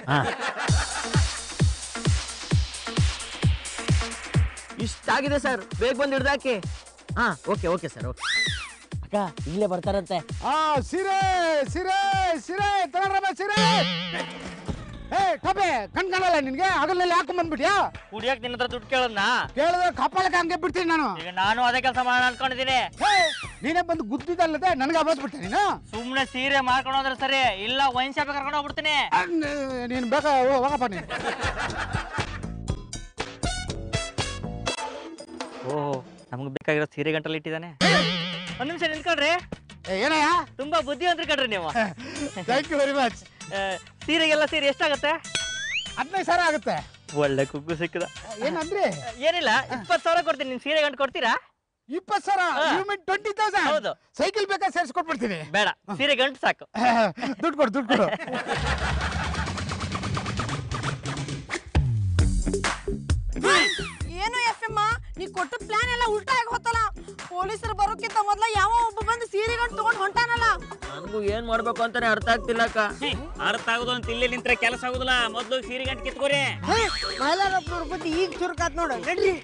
ಇಷ್ಟಾಗಿದೆ ಸರ್ ಬೇಗ ಬಂದು ಹಿಡ್ದಾಕಿ ಹಾ ಓಕೆ ಓಕೆ ಸರ್ ಓಕೆ ಅಕ್ಕ ಈಗಲೇ ಬರ್ತಾರಂತೆ ಆ ಸೀರೆ ಸೀರೆ ಸೀರೆ ತಗೊಂಡ್ರಮ್ಮ ಸೀರೆ ಏ ಟೋಪೆ ಕಣ್ ಕಾಣಲ್ಲ ನಿನ್ಗೆ ಹಗಲಲ್ಲಿ ಹಾಕೊಂಡ್ ಬಂದ್ಬಿಟ್ಯಾ ಕುಡಿಯಕ್ ನಿನ್ನ ಹತ್ರ ದುಡ್ಡು ಕೇಳದ್ನ ಕೇಳಿದ್ರೆ ಕಪಾಲಕ್ಕೆ ಹಂಗೆ ಬಿಡ್ತೀನಿ ನಾನು ಈಗ ನಾನು ಅದೇ ಕೆಲಸ ಮಾಡೋಣ ಅನ್ಕೊಂಡಿದ್ದೀನಿ ಹೇ, ನೀನೇ ಬಂದು ಗುದ್ದಿದ್ದಲ್ಲದೆ ನನಗೆ ಅಬಸ್ಬಿಟ್ಟೆ ನೀನು ಸುಮ್ನೆ ಸೀರೆ ಮಾಡ್ಕೊಂಡು ಹೋದ್ರೆ ಸರಿ ಇಲ್ಲ ವೈನ್ ಶಾಪ್ ಕರ್ಕೊಂಡು ಹೋಗ್ಬಿಡ್ತೀನಿ ಆ, ನೀ- ನೀನು ಬೇಕಾ ಹೋ- ಹೋಗಪ್ಪ ನೀನು ಓಹ್ ನಮ್ಗೆ ಬೇಕಾಗಿರೋ ಸೀರೆ ಗಂಟಲ್ಲಿ ಇಟ್ಟಿದ್ದಾನೆ ಒಂದ್ ನಿಮಿಷ ನಿಂತ್ಕೊಳ್ರಿ ಏ, ಏನಯ್ಯ ತುಂಬಾ ಬುದ್ಧಿವಂತರು ಕಣ್ರಿ ನೀವು ಥ್ಯಾಂಕ್ ಯು ವೆರಿ ಮಚ್ ಆ, ಸೀರೆಗೆಲ್ಲ ಸೀರೆ ಎಷ್ಟಾಗತ್ತೆ ಹದಿನೈದು ಸಾವಿರ ಆಗುತ್ತೆ ಒಳ್ಳೆ ಕುಗ್ಗು ಸಿಕ್ಕದ ಏನಂದ್ರಿ ಏನಿಲ್ಲ ಇಪ್ಪತ್ತು ಸಾವಿರ ಕೊಡ್ತೀನಿ ನಿಮ್ ಸೀರೆ ಗಂಟು ಕೊಡ್ತೀರಾ ಇಪ್ಪತ್ತು ಸಾವಿರ ಯು ಮೀನ್ ಟ್ವೆಂಟಿ ತೌಸಂಡ್ ಹೌದು. ಸೈಕಲ್ ಬೇಕಾ ಸೇರಿಸ್ಕೊಟ್ಬಿಡ್ತೀನಿ ಬೇಡ ಸೀರೆ ಗಂಟು ಸಾಕು ದುಡ್ಡು ಕೊಡು ದುಡ್ಡು ಕೊಡು ಏನು ಎಫ್ ಎಮ್ ನೀ ಕೊಟ್ಟ ಪ್ಲಾನ್ ಎಲ್ಲ ಉಲ್ಟಾ ಆಗಿ ಹೋತಲ್ಲ ಪೊಲೀಸರು ಬರೋಕ್ಕಿಂತ ಮೊದ್ಲ ಯಾವ ಒಬ್ಬ ಬಂದು ಸೀರೆ ಗಂಟು ತಗೊಂಡ್ ಹೊಂಟಾನಲ್ಲ ನನಗೂ ಏನ್ ಮಾಡ್ಬೇಕು ಅಂತಾನೆ ಅರ್ಥ ಆಗ್ತಿಲ್ಲ ಅಕ್ಕ ಅರ್ಥ ಆಗೋದು ಅಂತ ಇಲ್ಲಿ ನಿಂತ್ರೆ ಕೆಲಸ ಆಗುದಿಲ್ಲ ಮೊದ್ಲು ಸೀರೆ ಗಂಟು ಕಿತ್ಕೋರಿ ಮೈಲಾರಪ್ಪನವ್ರ ಬುದ್ಧಿ ಈಗ ಚುರುಕಾತ್ ನೋಡು ನಡ್ರಿ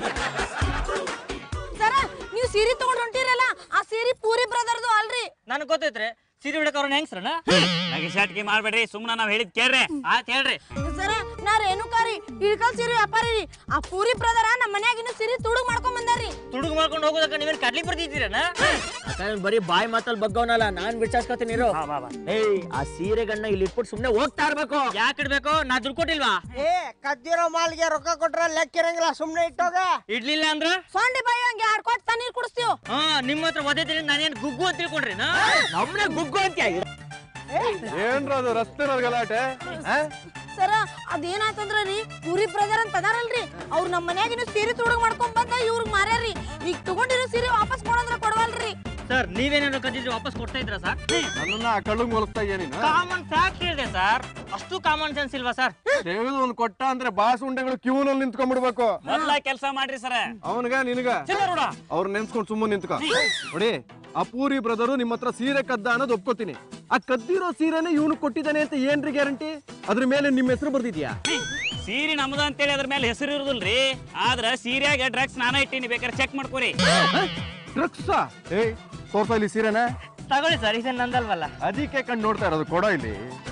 ಸರ ನೀವು ಸೀರೆ ತಗೊಂಡ್ ಹೊಂಟಿರಲ್ಲ ಆ ಸೀರೆ ಪೂರಿ ಬ್ರದರ್ದು ಅಲ್ರಿ ನನಗೆ ಗೊತ್ತೈತ್ರಿ ಸೀರೆ ಉಡಕ್ ಅವ್ರನ್ನ ಹೆಂಗ್ಸ್ರನ ನಗೆ ಶಾಟ್ಗೆ ಮಾಡ್ಬೇಡ್ರಿ ಸುಮ್ಮನೆ ನಾವ್ ಹೇಳಿದ್ ಕೇಳ್ರಿ ಆಯ್ತು ಹೇಳ್ರಿ ಸರ ನಾ ರೇಣುಕಾರಿ ಇಳ್ಕಲ್ ಸೀರೆ ವ್ಯಾಪಾರಿ ರೀ ಆ ಪೂರಿ ಬ್ರದರ ನಮ್ಮ ಮನ್ಯಾಗ ಇನ್ನು ಸೀರೆ ತುಡುಗ್ ಮಾಡ್ಕೊಂಡ್ ಬಂದಾರಿ ತುಡುಗು ಮಾಡ್ಕೊಂಡು ಹೋಗೋದಕ್ಕ ನೀವೇನ್ ಕಡ್ಲಿ ಬರ್ತಿದ್ದೀರನ ಬರೀ ಬಾಯಿ ಮಾತಲ್ಲಿ ಬಗ್ಗವನಲ್ಲ ನಾನ್ ಬಿಚ್ಚಾಸ್ಕೊತೀನಿ ಇರು ಏಯ್ ಆ ಸೀರೆ ಗಣ್ಣ ಇಲ್ಲಿ ಇಟ್ಬಿಟ್ಟು ಸುಮ್ನೆ ಹೋಗ್ತಾ ಇರ್ಬೇಕು ಯಾಕೆ ಇಡ್ಬೇಕು ನಾ ದುಡ್ಡು ಕೊಟ್ಟಿಲ್ವಾ ಏ ಕದ್ದಿರೋ ಮಾಲ್ಗೆ ರೊಕ್ಕ ಕೊಟ್ರ ಲೆಕ್ಕ ಇರಂಗಿಲ್ಲ ಸುಮ್ನೆ ಇಟ್ಟೋಗ ಇಡ್ಲಿಲ್ಲ ಅಂದ್ರ ಸೊಂಡಿ ಬಾಯಿ ಹಂಗೆ ಎರಡು ಕೊಟ್ಟು ತಣ್ಣೀರ್ ಕುಡಿಸ್ತೀವಿ ಹಾ ನಿಮ್ಮ ಹತ್ರ ಒದೇ ನಾನೇನ್ ಗುಗ್ಗು ಅಂತ ತಿಳ್ಕೊಂಡ್ರಿ ನಮ್ಮನೆ ಗುಗ್ಗು ಅಂತ ಏನ್ರ ಅದು ರಸ್ತೆ ಗಲಾಟೆ ಆ? ಸರ ಅದೇನಾಯ್ತಂದ್ರ ರೀ ಪೂರಿ ಬ್ರದರ್ ಅಂತ ಅದಾರಲ್ರಿ ಅವ್ರು ನಮ್ಮ ಮನ್ಯಾಗ ಇನ್ನು ಸೀರೆ ತುಡುಗ್ ಮಾಡ್ಕೊಂಡ್ ಬಂದ ಇವ್ರಿಗೆ ಮಾರ್ಯಾರಿ ಈಗ ತಗೊಂಡಿರೋ ಸೀರೆ ವಾಪಸ್ ಕೊಡಂದ್ರ ಕೊಡವಲ್ರಿ ಸರ್ ನೀವೇನಾದ್ರು ಕದ್ದಿದ್ರೆ ವಾಪಸ್ ಕೊಡ್ತಾ ಇದ್ರಾ ಸರ್ ನನ್ನನ್ನ ಆ ಕಳ್ಳಂಗ್ ಹೋಲಿಸ್ತಾ ಇದೀಯ ನೀನು ಕಾಮನ್ ಫ್ಯಾಕ್ಟ್ ಹೇಳಿದೆ ಸರ್ ಅಷ್ಟು ಕಾಮನ್ ಸೆನ್ಸ್ ಇಲ್ವಾ ಸರ್ ತೆಗೆದು ಒಂದ್ ಕೊಟ್ಟ ಅಂದ್ರೆ ಬಾಸ್ ಉಂಡೆಗಳು ಕ್ಯೂನಲ್ಲಿ ನಿಂತ್ಕೊಂಡ್ಬಿಡ್ಬೇಕು ಮೊದ್ಲ ಕೆಲಸ ಮಾಡ್ರಿ ಸರ ಅವನ್ಗ ನಿನಗ ಅವ್ರ ನೆನ್ಸ್ಕೊಂಡ್ ಸುಮ್ಮನೆ ನಿಂತ್ಕೊ ನೋಡಿ ಆ ಪೂರಿ ಬ್ರದರು ನಿಮ್ಮ ಹತ್ರ ಸೀರೆ ಕದ್ದ ಅನ್ನೋದು ಒಪ್ಕೋತೀನಿ ಆ ಕದ್ದಿರೋ ಸೀರೆನೇ ಇವನು ಕೊಟ್ಟಿದ್ದಾನೆ ಅಂತ ಏನ್ರಿ ಗ್ಯಾರಂಟಿ ಅದ್ರ ಮೇಲೆ ನಿಮ್ಮ ಹೆಸರು ಬರ್ದಿದ್ಯಾ ಸೀರೆ ನಮ್ದು ಅಂತೇಳಿ ಅದ್ರ ಮೇಲೆ ಹೆಸರು ಇರುದಿಲ್ರಿ ಆದ್ರ ಸೀರೆಯಾಗ ಡ್ರಗ್ಸ್ ನಾನ ಇಟ್ಟಿನಿ ಬೇಕಾದ್ರೆ ಚೆಕ್ ಮಾಡ್ಕೋರಿ ಡ್ರಗ್ಸಾ ಏಯ್ ತೋರ್ಸ ಇಲ್ಲಿ ಸೀರೆನ ತಗೊಳ್ಳಿ ಸರ್ ಇದನ್ನ ನಂದಲ್ವಲ್ಲ ಅದಕ್ಕೆ ಕಣ್ ನೋಡ್ತಾ ಇರೋದು ಕೊಡೋ ಇಲ್ಲಿ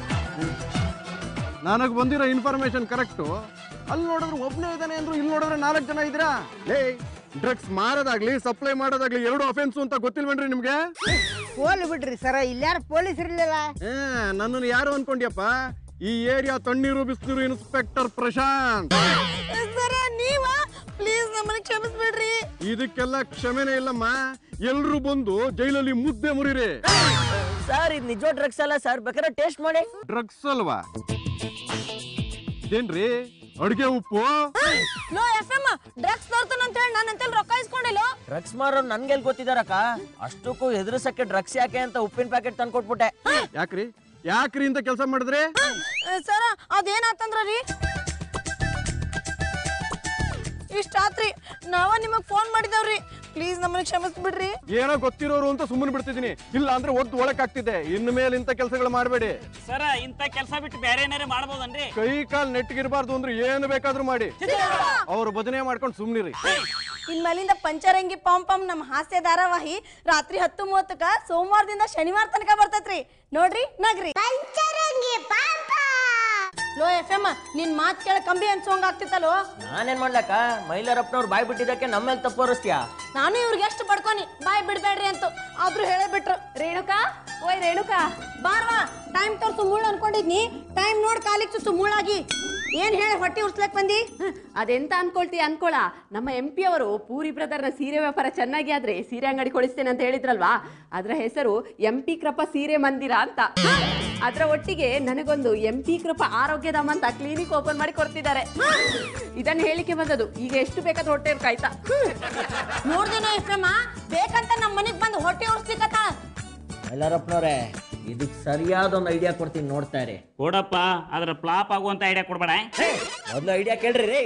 ನನಗ್ ಬಂದಿರೋ ಇನ್ಫಾರ್ಮೇಶನ್ ಕರೆಕ್ಟು ಅಲ್ಲಿ ನೋಡಿದ್ರೆ ಒಬ್ನೇ ಇದ್ದಾನೆ ಅಂದ್ರು ಇಲ್ಲಿ ನೋಡಿದ್ರೆ ನಾಲ್ಕು ಜನ ಇದ್ದೀರಾ ಲೇ ಡ್ರಗ್ಸ್ ಮಾರೋದಾಗ್ಲಿ ಸಪ್ಲೈ ಮಾಡೋದಾಗ್ಲಿ ಎರಡು ಅಫೆನ್ಸ್ ಅಂತ ಗೊತ್ತಿಲ್ವೇನ್ರಿ ನಿಮ್ಗೆ ಹೋಲ್ ಬಿಡ್ರಿ ಸರ ಇಲ್ಯಾರ ಪೊಲೀಸ್ ಇರ್ಲಿಲ್ಲ ಏ ನನ್ನನ್ನು ಯಾರು ಅನ್ಕೊಂಡ್ಯಪ್ಪ ಈ ಏರಿಯಾ ತಣ್ಣೀರು ಬಿಸಿನೀರು ಇನ್ಸ್ಪೆಕ್ಟರ್ ಪ್ರಶಾಂತ್ ಸರ ನೀವ ಪ್ಲೀಸ್ ನಮ್ಮನ್ನ ಕ್ಷಮಿಸ್ಬಿಡ್ರಿ ಇದಕ್ಕೆಲ್ಲ ಕ್ಷಮೆನೇ ಇಲ್ಲಮ್ಮ ಎಲ್ರು ಬಂದು ಜೈಲಲ್ಲಿ ಮುದ್ದೆ ಮುರಿರಿ ಸರ್ ಇದು ನಿಜ ಡ್ರಗ್ಸ್ ಅಲ್ಲ ಸರ್ ಬೇಕಾದ್ರೆ ಟೇಸ್ಟ್ ಮಾಡಿ ಡ್ರಗ್ಸ್ ಅಲ್ವಾ ಇದೇನ್ರಿ ಅಡ್ಗೆ ಉಪ್ಪು ಲೋ ಎಫ್ ಎಮ್ ಡ್ರಗ್ಸ್ ತರ್ತಾನ ಅಂತ ಹೇಳಿ ನಾನು ಅಂತೇಳಿ ರೊಕ್ಕ ಇಸ್ಕೊಂಡಿಲ್ಲ ಡ್ರಗ್ಸ್ ಮಾರೋರು ನನ್ಗೆಲ್ ಗೊತ್ತಿದಾರಕ್ಕ ಅಷ್ಟಕ್ಕೂ ಎದುರಿಸಕ್ಕೆ ಡ್ರಗ್ಸ್ ಯಾಕೆ ಅಂತ ಉಪ್ಪಿನ ಪ್ಯಾಕೆಟ್ ತಂದು ಕೊಟ್ಬಿಟ್ಟೆ ಯಾಕ್ರಿ ಯಾಕ್ರಿ ಅಂತ ಕೆಲಸ ಮಾಡಿದ್ರಿ ಸರ ಅದೇನಾತಂದ್ರ ರೀ ಇಷ್ಟ ಆತ್ರಿ ನಾವ ನಿಮಗ್ ಫೋನ್ ಮಾಡಿದವ್ರಿ ಪ್ಲೀಸ್ ನಮ್ಮನ್ನ ಕ್ಷಮಿಸ್ಬಿಡ್ರಿ ಏನೋ ಗೊತ್ತಿರೋರು ಅಂತ ಸುಮ್ಮನೆ ಬಿಡ್ತಿದ್ದೀನಿ ಇಲ್ಲ ಅಂದ್ರೆ ಒದ್ದು ಒಳಕ್ ಆಗ್ತಿದೆ ಇನ್ನು ಮೇಲೆ ಇಂಥ ಕೆಲಸಗಳು ಮಾಡಬೇಡಿ ಸರ ಇಂಥ ಕೆಲಸ ಬಿಟ್ಟು ಬೇರೆ ಏನಾರ ಮಾಡ್ಬೋದನ್ರಿ ಕೈ ಕಾಲ್ ನೆಟ್ಗಿರ್ಬಾರ್ದು ಅಂದ್ರೆ ಏನು ಬೇಕಾದ್ರೂ ಮಾಡಿ ಅವ್ರು ಭಜನೆ ಮಾಡ್ಕೊಂಡು ಸುಮ್ನಿರಿ ಇನ್ಮೇಲಿಂದ ಪಂಚರಂಗಿ ಪಂ ಪಂ ನಮ್ಮ ಹಾಸ್ಯ ಧಾರಾವಾಹಿ ರಾತ್ರಿ ಹತ್ತು ಮೂವತ್ತಕ್ಕ ಸೋಮವಾರದಿಂದ ಶನಿವಾರ ತನಕ ಬರ್ತೈತ್ರಿ ನೋಡ್ರಿ ನಗ್ರಿ ಲೋ ಎಫ್ ಎಮ್ ನಿನ್ ಮಾತ್ ಕೇಳ ಕಂಬಿ ಅನ್ಸೋಂಗ್ ಆಗ್ತಿತ್ತಲ್ಲೋ ನಾನೇನ್ ಮಾಡ್ಲಕ್ಕ ಮೈಲಾರಪ್ಪನವ್ರು ಬಾಯ್ ಬಿಟ್ಟಿದ್ದಕ್ಕೆ ನಮ್ಮ ಮೇಲೆ ತಪ್ಪೋರಿಸ್ತೀಯಾ ನಾನು ಇವ್ರಿಗೆ ಎಷ್ಟು ಬಡ್ಕೊನಿ ಬಾಯ್ ಬಿಡ್ಬೇಡ್ರಿ ಅಂತ ಆದ್ರೂ ಹೇಳೇ ಬಿಟ್ರು ರೇಣುಕಾ ಓಯ್ ರೇಣುಕಾ ಬಾರ್ವಾ ಟೈಮ್ ತೋರ್ಸು ಮುಳ್ಳು ಅನ್ಕೊಂಡಿದ್ನಿ ಟೈಮ್ ನೋಡ್ ಕಾಲಿಗೆ ಚುಚ್ಚು ಮುಳ್ಳಾಗಿ ಏನ್ ಹೇಳಿ ಹೊಟ್ಟಿ ಉರ್ಸ್ಲಕ್ ಬಂದಿ ಅದೆಂತ ಅನ್ಕೊಳ್ತಿ ಅನ್ಕೊಳ ನಮ್ಮ ಎಂ ಪಿ ಅವರು ಪೂರಿ ಬ್ರದರ್ನ ಸೀರೆ ವ್ಯಾಪಾರ ಚೆನ್ನಾಗಿ ಆದ್ರೆ ಸೀರೆ ಅಂಗಡಿ ಕೊಡಿಸ್ತೇನೆ ಅಂತ ಹೇಳಿದ್ರಲ್ವಾ ಅದ್ರ ಹೆಸರು ಎಂ ಪಿ ಕೃಪ ಸೀರೆ ಮಂದಿರ ಅಂತ ಅದ್ರ ಒಟ್ಟಿಗೆ ನನಗೊಂದು ಎಂ ಪಿ ಕೃಪ ಆರೋಗ್ಯಧಾಮ ಅಂತ ಕ್ಲಿನಿಕ್ ಓಪನ್ ಮಾಡಿ ಕೊಡ್ತಿದ್ದಾರೆ ಇದನ್ನ ಹೇಳಿಕೆ ಬಂದದು ಈಗ ಎಷ್ಟು ಬೇಕಾದ್ರೆ ಹೊಟ್ಟೆ ಕಾಯ್ತಾ ನೋಡ್ದೇನೋ ಎಫ್ರಮ್ಮ ಬೇಕಂತ ನಮ್ಮ ಮನೆಗ್ ಬಂದು ಹೊಟ್ಟಿ ಉರ್ಸ್ಲಿಕ್ಕತ್ತಾಳ ಎಲ್ಲರಪ್ಪನವ್ರೆ ಇದಕ್ಕೆ ಸರಿಯಾದ ಒಂದು ಐಡಿಯಾ ಕೊಡ್ತೀನಿ ನೋಡ್ತಾ ಇರಿ ಕೊಡಪ್ಪ ಅದ್ರ ಫ್ಲಾಪ್ ಆಗುವಂತ ಐಡಿಯಾ ಕೊಡ್ಬೇಡ ಮೊದಲು ಐಡಿಯಾ ಕೇಳ್ರಿ ರೀ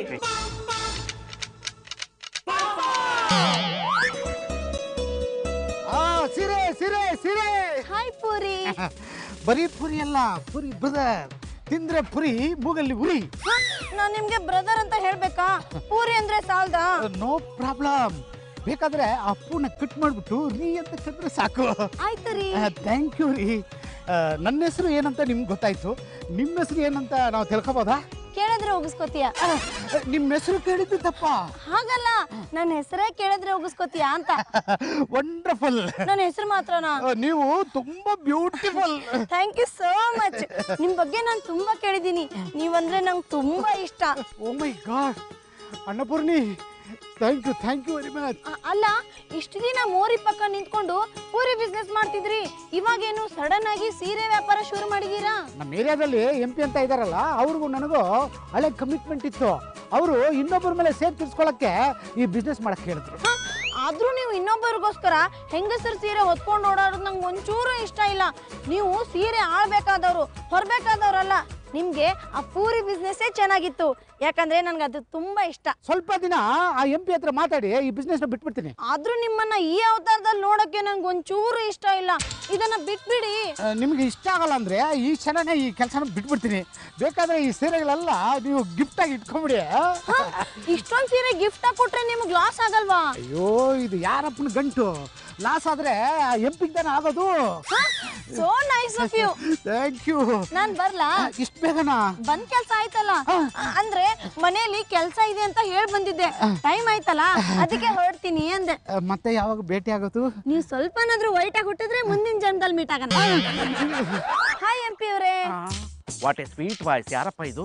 ಆ ಸೀರೆ ಸೀರೆ ಸೀರೆ ಹಾಯ್ ಪೂರಿ ಬರೀ ಪುರಿ ಅಲ್ಲ ಪುರಿ ಬ್ರದರ್ ತಿಂದ್ರೆ ಪುರಿ ಮೂಗಲ್ಲಿ ಉರಿ ನಾನ್ ನಿಮ್ಗೆ ಬ್ರದರ್ ಅಂತ ಹೇಳ್ಬೇಕಾ ಪೂರಿ ಅಂದ್ರೆ ಸಾಲ್ದಾ ನೋ ಪ್ರಾಬ್ಲಮ್ ಬೇಕಾದ್ರೆ ಆ ಪೂನ ಕಟ್ ಮಾಡ್ಬಿಟ್ಟು ರೀ ಅಂತ ಕರೆದ್ರೆ ಸಾಕು ಆಯ್ತು ರೀ ಥ್ಯಾಂಕ್ ಯು ರೀ ಆ, ನನ್ನ ಹೆಸರು ಏನಂತ ನಿಮ್ಗೆ ಗೊತ್ತಾಯ್ತು ನಿಮ್ಮ ಹೆಸರು ಏನಂತ ನಾವು ತಿಳ್ಕೊಬೋದಾ ಕೇಳಿದ್ರೆ ಹೋಗಿಸ್ಕೊತೀಯ ಆ, ನಿಮ್ಮ ಹೆಸರು ಕೇಳಿದ್ದು ತಪ್ಪ ಹಾಗಲ್ಲ ನನ್ನ ಹೆಸರೇ ಕೇಳಿದ್ರೆ ಹೋಗಿಸ್ಕೊತೀಯ ಅಂತ ವಂಡರ್ಫುಲ್ ನನ್ನ ಹೆಸರು ಮಾತ್ರನಾ ನೀವು ತುಂಬಾ beautiful thank you so much ನಿಮ್ ಬಗ್ಗೆ ನಾನು ತುಂಬಾ ಕೇಳಿದ್ದೀನಿ ನೀವಂದ್ರೆ ನಂಗೆ ತುಂಬಾ ಇಷ್ಟ oh my god Annapurni thank you thank you very much ಅ- ಅಲ್ಲ ಇಷ್ಟು ದಿನ ಮೋರಿ ಪಕ್ಕ ನಿಂತ್ಕೊಂಡು ಪೂರಿ ಬಿಸ್ನೆಸ್ ಮಾಡ್ತಿದ್ರಿ ಇವಾಗೇನು ಸಡನ್ ಆಗಿ ಸೀರೆ ವ್ಯಾಪಾರ ಶುರು ಮಾಡಿದೀರಾ ನಮ್ಮ ಏರಿಯಾದಲ್ಲಿ ಎಂ ಪಿ ಅಂತ ಇದಾರಲ್ಲ ಅವ್ರಿಗೂ ನನಗೂ ಹಳೆ ಕಮಿಟ್ಮೆಂಟ್ ಇತ್ತು ಅವರು ಇನ್ನೊಬ್ಬರ ಮೇಲೆ ಸೇರ್ ತಿರ್ಸ್ಕೊಳಕ್ಕೆ ಈ ಬಿಸ್ನೆಸ್ ಮಾಡಕ್ ಹೇಳಿದ್ರು ಹ, ಆದ್ರೂ ನೀವು ಇನ್ನೊಬ್ಬರಿಗೋಸ್ಕರ ಹೆಂಗಸರು ಸೀರೆ ಹೊತ್ಕೊಂಡು ಓಡಾಡೋದು ನಂಗೆ ಒಂಚೂರು ಇಷ್ಟ ಇಲ್ಲ ನೀವು ಸೀರೆ ಆಳ್ಬೇಕಾದವರು ಹೊರಬೇಕಾದವ್ರಲ್ಲ ನಿಮ್ಗೆ ಆ ಪೂರಿ ಬಿಸ್ನೆಸ್ಸೇ ಚೆನ್ನಾಗಿತ್ತು ಯಾಕಂದ್ರೆ ನನ್ಗೆ ಅದು ತುಂಬಾ ಇಷ್ಟ ಸ್ವಲ್ಪ ದಿನ ಆ ಎಂ ಪಿ ಹತ್ರ ಮಾತಾಡಿ ಈ ಬಿಸ್ನೆಸ್ ನ ಬಿಟ್ಬಿಡ್ತೀನಿ ಆದ್ರೂ ನಿಮ್ಮನ್ನ ಈ ಅವತಾರದಲ್ಲಿ ನೋಡಕ್ಕೆ ನಂಗೆ ಒಂಚೂರು ಇಷ್ಟ ಇಲ್ಲ ಇದನ್ನ ಬಿಟ್ಬಿಡಿ ಆ, ನಿಮ್ಗೆ ಇಷ್ಟ ಆಗಲ್ಲ ಅಂದ್ರೆ ಈ ಕ್ಷಣನೇ ಈ ಕೆಲಸನ ಬಿಟ್ಬಿಡ್ತೀನಿ ಬೇಕಾದ್ರೆ ಈ ಸೀರೆಗಳೆಲ್ಲ ನೀವು ಗಿಫ್ಟ್ ಆಗಿ ಇಟ್ಕೊಂಬಿಡಿ ಆ? ಇಷ್ಟೊಂದ್ ಸೀರೆ ಗಿಫ್ಟ್ ಆಗಿ ಕೊಟ್ರೆ ನಿಮ್ಗೆ ಲಾಸ್ ಆಗಲ್ವಾ ಅಯ್ಯೋ ಇದು ಯಾರಪ್ಪನ ಗಂಟು ಲಾಸ್ ಆದ್ರೆ ಎಂ ಪಿ ತಾನೆ ಆಗೋದು so nice of you thank you ನಾನ್ ಬರ್ಲಾ ಇಷ್ಟು ಬೇಗನಾ ಬಂದ್ ಕೆಲ್ಸ ಆಯ್ತಲ್ಲ ಅ- ಅಂದ್ರೆ ಮನೆಯಲ್ಲಿ ಕೆಲ್ಸ ಇದೆ ಅಂತ ಹೇಳ್ ಬಂದಿದ್ದೆ ಟೈಮ್ ಆಯ್ತಲ್ಲ ಅದಕ್ಕೆ ಹೊರಡ್ತೀನಿ ಅಂದೆ ಆ, ಮತ್ತೆ ಯಾವಾಗ ಭೇಟಿ ಆಗೋದು ನೀವು ಸ್ವಲ್ಪನಾದ್ರೂ ವೈಟ್ ಆಗಿ ಹುಟ್ಟಿದ್ರೆ ಮುಂದಿನ ಜನ್ಮದಲ್ಲಿ ಮೀಟ್ ಆಗೋಣ ಹಾಯ್ ಎಂ ಪಿ ಅವರೇ ವಾಟ್ ಎ ಸ್ವೀಟ್ ವಾಯ್ಸ್ ಯಾರಪ್ಪ ಇದು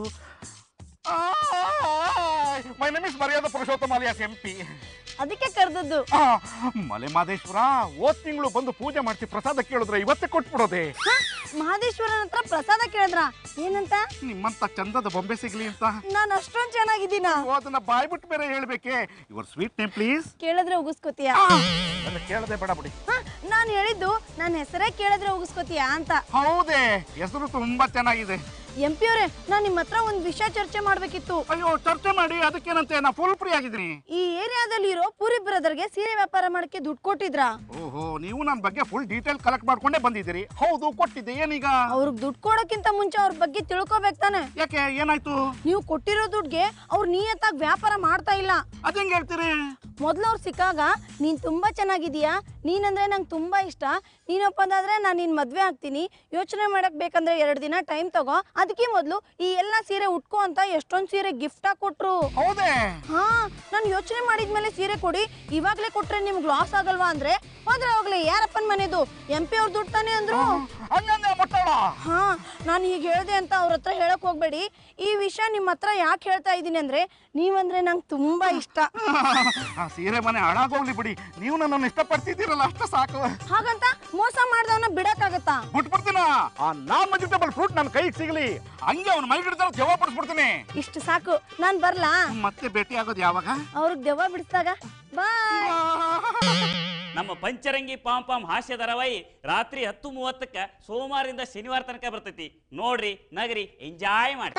my name is Maryada Purushottama alias M P ಅದಕ್ಕೆ ಕರೆದದ್ದು ಮಲೆ ಮಾದೇಶ್ವರ ಹೋದ್ ತಿಂಗಳು ಬಂದು ಪೂಜೆ ಮಾಡಿಸಿ ಪ್ರಸಾದ ಕೇಳಿದ್ರೆ ಇವತ್ತೇ ಕೊಟ್ಬಿಡೋದೆ ಮಹದೇಶ್ವರನ ಹತ್ರ ಪ್ರಸಾದ ಕೇಳಿದ್ರ ಏನಂತ ನಿಮ್ಮಂತ ಚಂದದ ಬೊಂಬೆ ಸಿಗ್ಲಿ ಅಂತ ನಾನ್ ಅಷ್ಟೊಂದ್ ಚೆನ್ನಾಗಿದ್ದೀನ ಓ, ಅದನ್ನ ಬಾಯ್ಬಿಟ್ಟು ಬೇರೆ ಹೇಳ್ಬೇಕೆ ಯುವರ್ ಸ್ವೀಟ್ ನೇಮ್ ಪ್ಲೀಸ್ ಕೇಳಿದ್ರೆ ಉಗಿಸ್ಕೋತೀಯ ನನ್ನ ಕೇಳದೆ ಬೇಡ ಬಿಡಿ ನಾನ್ ಹೇಳಿದ್ದು ನನ್ನ ಹೆಸರೇ ಕೇಳಿದ್ರೆ ಉಗಿಸ್ಕೋತೀಯ ಅಂತ ಹೌದೇ ಹೆಸರು ತುಂಬಾ ಚೆನ್ನಾಗಿದೆ ಎಂ ಪಿ ಅವರೇ ನಾನ್ ನಿಮ್ಮ ಹತ್ರ ಒಂದ್ ವಿಷಯ ಚರ್ಚೆ ಮಾಡ್ಬೇಕಿತ್ತು ಅಯ್ಯೋ ಚರ್ಚೆ ಮಾಡಿ ಅದಕ್ಕೇನಂತೆ ನಾ ಫುಲ್ ಫ್ರೀ ಆಗಿದ್ದೀನಿ ಈ ಏರಿಯಾದಲ್ಲಿ ಇರೋ ಪೂರಿ ಬ್ರದರ್ಗೆ ಸೀರೆ ವ್ಯಾಪಾರ ಮಾಡಕ್ಕೆ ದುಡ್ಡು ಕೊಟ್ಟಿದ್ರಾ ಓಹೋ ನೀವು ನನ್ನ ಬಗ್ಗೆ ಫುಲ್ ಡೀಟೇಲ್ ಕಲೆಕ್ಟ್ ಮಾಡ್ಕೊಂಡೇ ಬಂದಿದ್ದೀರಿ ಹೌದು ಕೊಟ್ಟಿದ್ದೆ ಏನೀಗ ಅವ್ರಿಗೆ ದುಡ್ಡು ಕೊಡೋಕ್ಕಿಂತ ಮುಂಚೆ ಅವ್ರ ಬಗ್ಗೆ ತಿಳ್ಕೊಬೇಕು ತಾನೆ ಯಾಕೆ ಏನಾಯ್ತು ನೀವು ಕೊಟ್ಟಿರೋ ದುಡ್ಗೆ ಅವ್ರು ನಿಯತ್ತಾಗಿ ವ್ಯಾಪಾರ ಮಾಡ್ತಾ ಇಲ್ಲ ಅದಂಗ್ ಹೇಳ್ತೀರಿ ಮೊದ್ಲು ಅವ್ರು ಸಿಕ್ಕಾಗ ನೀನ್ ತುಂಬಾ ಚೆನ್ನಾಗಿದೀಯಾ ನೀನಂದ್ರೆ ನಂಗೆ ತುಂಬಾ ಇಷ್ಟ ನೀನ್ ಒಪ್ಪಂದಾದ್ರೆ ನಾನು ನಿನ್ ಮದ್ವೆ ಆಗ್ತೀನಿ ಯೋಚನೆ ಮಾಡಕ್ ಬೇಕಂದ್ರೆ ಎರಡು ದಿನ ಟೈಮ್ ತಗೋ ಅದಕ್ಕೆ ಮೊದ್ಲು ಈ ಎಲ್ಲ ಸೀರೆ ಉಟ್ಕೋ ಅಂತ ಎಷ್ಟೊಂದ್ ಸೀರೆ ಗಿಫ್ಟ್ ಆಗಿ ಕೊಟ್ರು ಹೌದೇ ಹಾ ನಾನು ಯೋಚನೆ ಮಾಡಿದ್ಮೇಲೆ ಸೀರೆ ಕೊಡಿ ಇವಾಗ್ಲೇ ಕೊಟ್ರೆ ನಿಮ್ಗೆ ಲಾಸ್ ಆಗಲ್ವಾ ಅಂದ್ರೆ ಹೋದ್ರೆ ಹೋಗ್ಲಿ ಯಾರಪ್ಪನ್ ಮನೆದು ಎಂ ಪಿ ಅವ್ರ ದುಡ್ಡು ತಾನೆ ಅಂದ್ರು ಹಂಗಂದ್ರೆ ಮುಟ್ಟೋಳ ಹಾ ನಾನು ಹೀಗೆ ಹೇಳ್ದೆ ಅಂತ ಅವ್ರ ಹತ್ರ ಹೇಳಕ್ ಹೋಗ್ಬೇಡಿ ಈ ವಿಷಯ ನಿಮ್ಮ ಹತ್ರ ಯಾಕೆ ಹೇಳ್ತಾ ಇದ್ದೀನಿ ಅಂದ್ರೆ ನೀವಂದ್ರೆ ನಂಗೆ ತುಂಬಾ ಇಷ್ಟ ಆ ಸೀರೆ ಮನೆ ಹಾಳಾಗೋಗ್ಲಿ ಬಿಡಿ ನೀವು ನನ್ನನ್ನು ಇಷ್ಟಪಡ್ತಿದ್ದೀರಲ್ಲ ಅಷ್ಟ ಸಾಕು ಹಾಗಂತ ಮೋಸ ಮಾಡ್ದವನ್ನ ಬಿಡಕ್ಕಾಗತ್ತಾ ಬಿಟ್ಬಿಡ್ತೀನ ಆ ನಾನ್ ವೆಜಿಟೇಬಲ್ ಫ್ರೂಟ್ ನನ್ನ ಕೈಗೆ ಸಿಗಲಿ ಹಂಗೆ ಅವ್ನ ಮೈ ಗಿಡದ ಜವ ಪಡಿಸ್ಬಿಡ್ತೀನಿ ಇಷ್ಟು ಸಾಕು ನಾನ್ ಬರ್ಲಾ ಮತ್ತೆ ಭೇಟಿ ಆಗೋದು ಯಾವಾಗ ಅವ್ರಿಗೆ ದೆವ್ವ ಬಿಡಿಸಿದಾಗ ಬಾಯ್ ನಮ್ಮ ಪಂಚರಂಗಿ ಪಾಂ ಪಾಂ ಹಾಸ್ಯ ಧಾರಾವಾಹಿ ರಾತ್ರಿ ಹತ್ತು ಮೂವತ್ತಕ್ಕ ಸೋಮವಾರದಿಂದ ಶನಿವಾರ ತನಕ ಬರ್ತೈತಿ ನೋಡ್ರಿ ನಗರಿ ಎಂಜಾಯ್ ಮಾಡಿ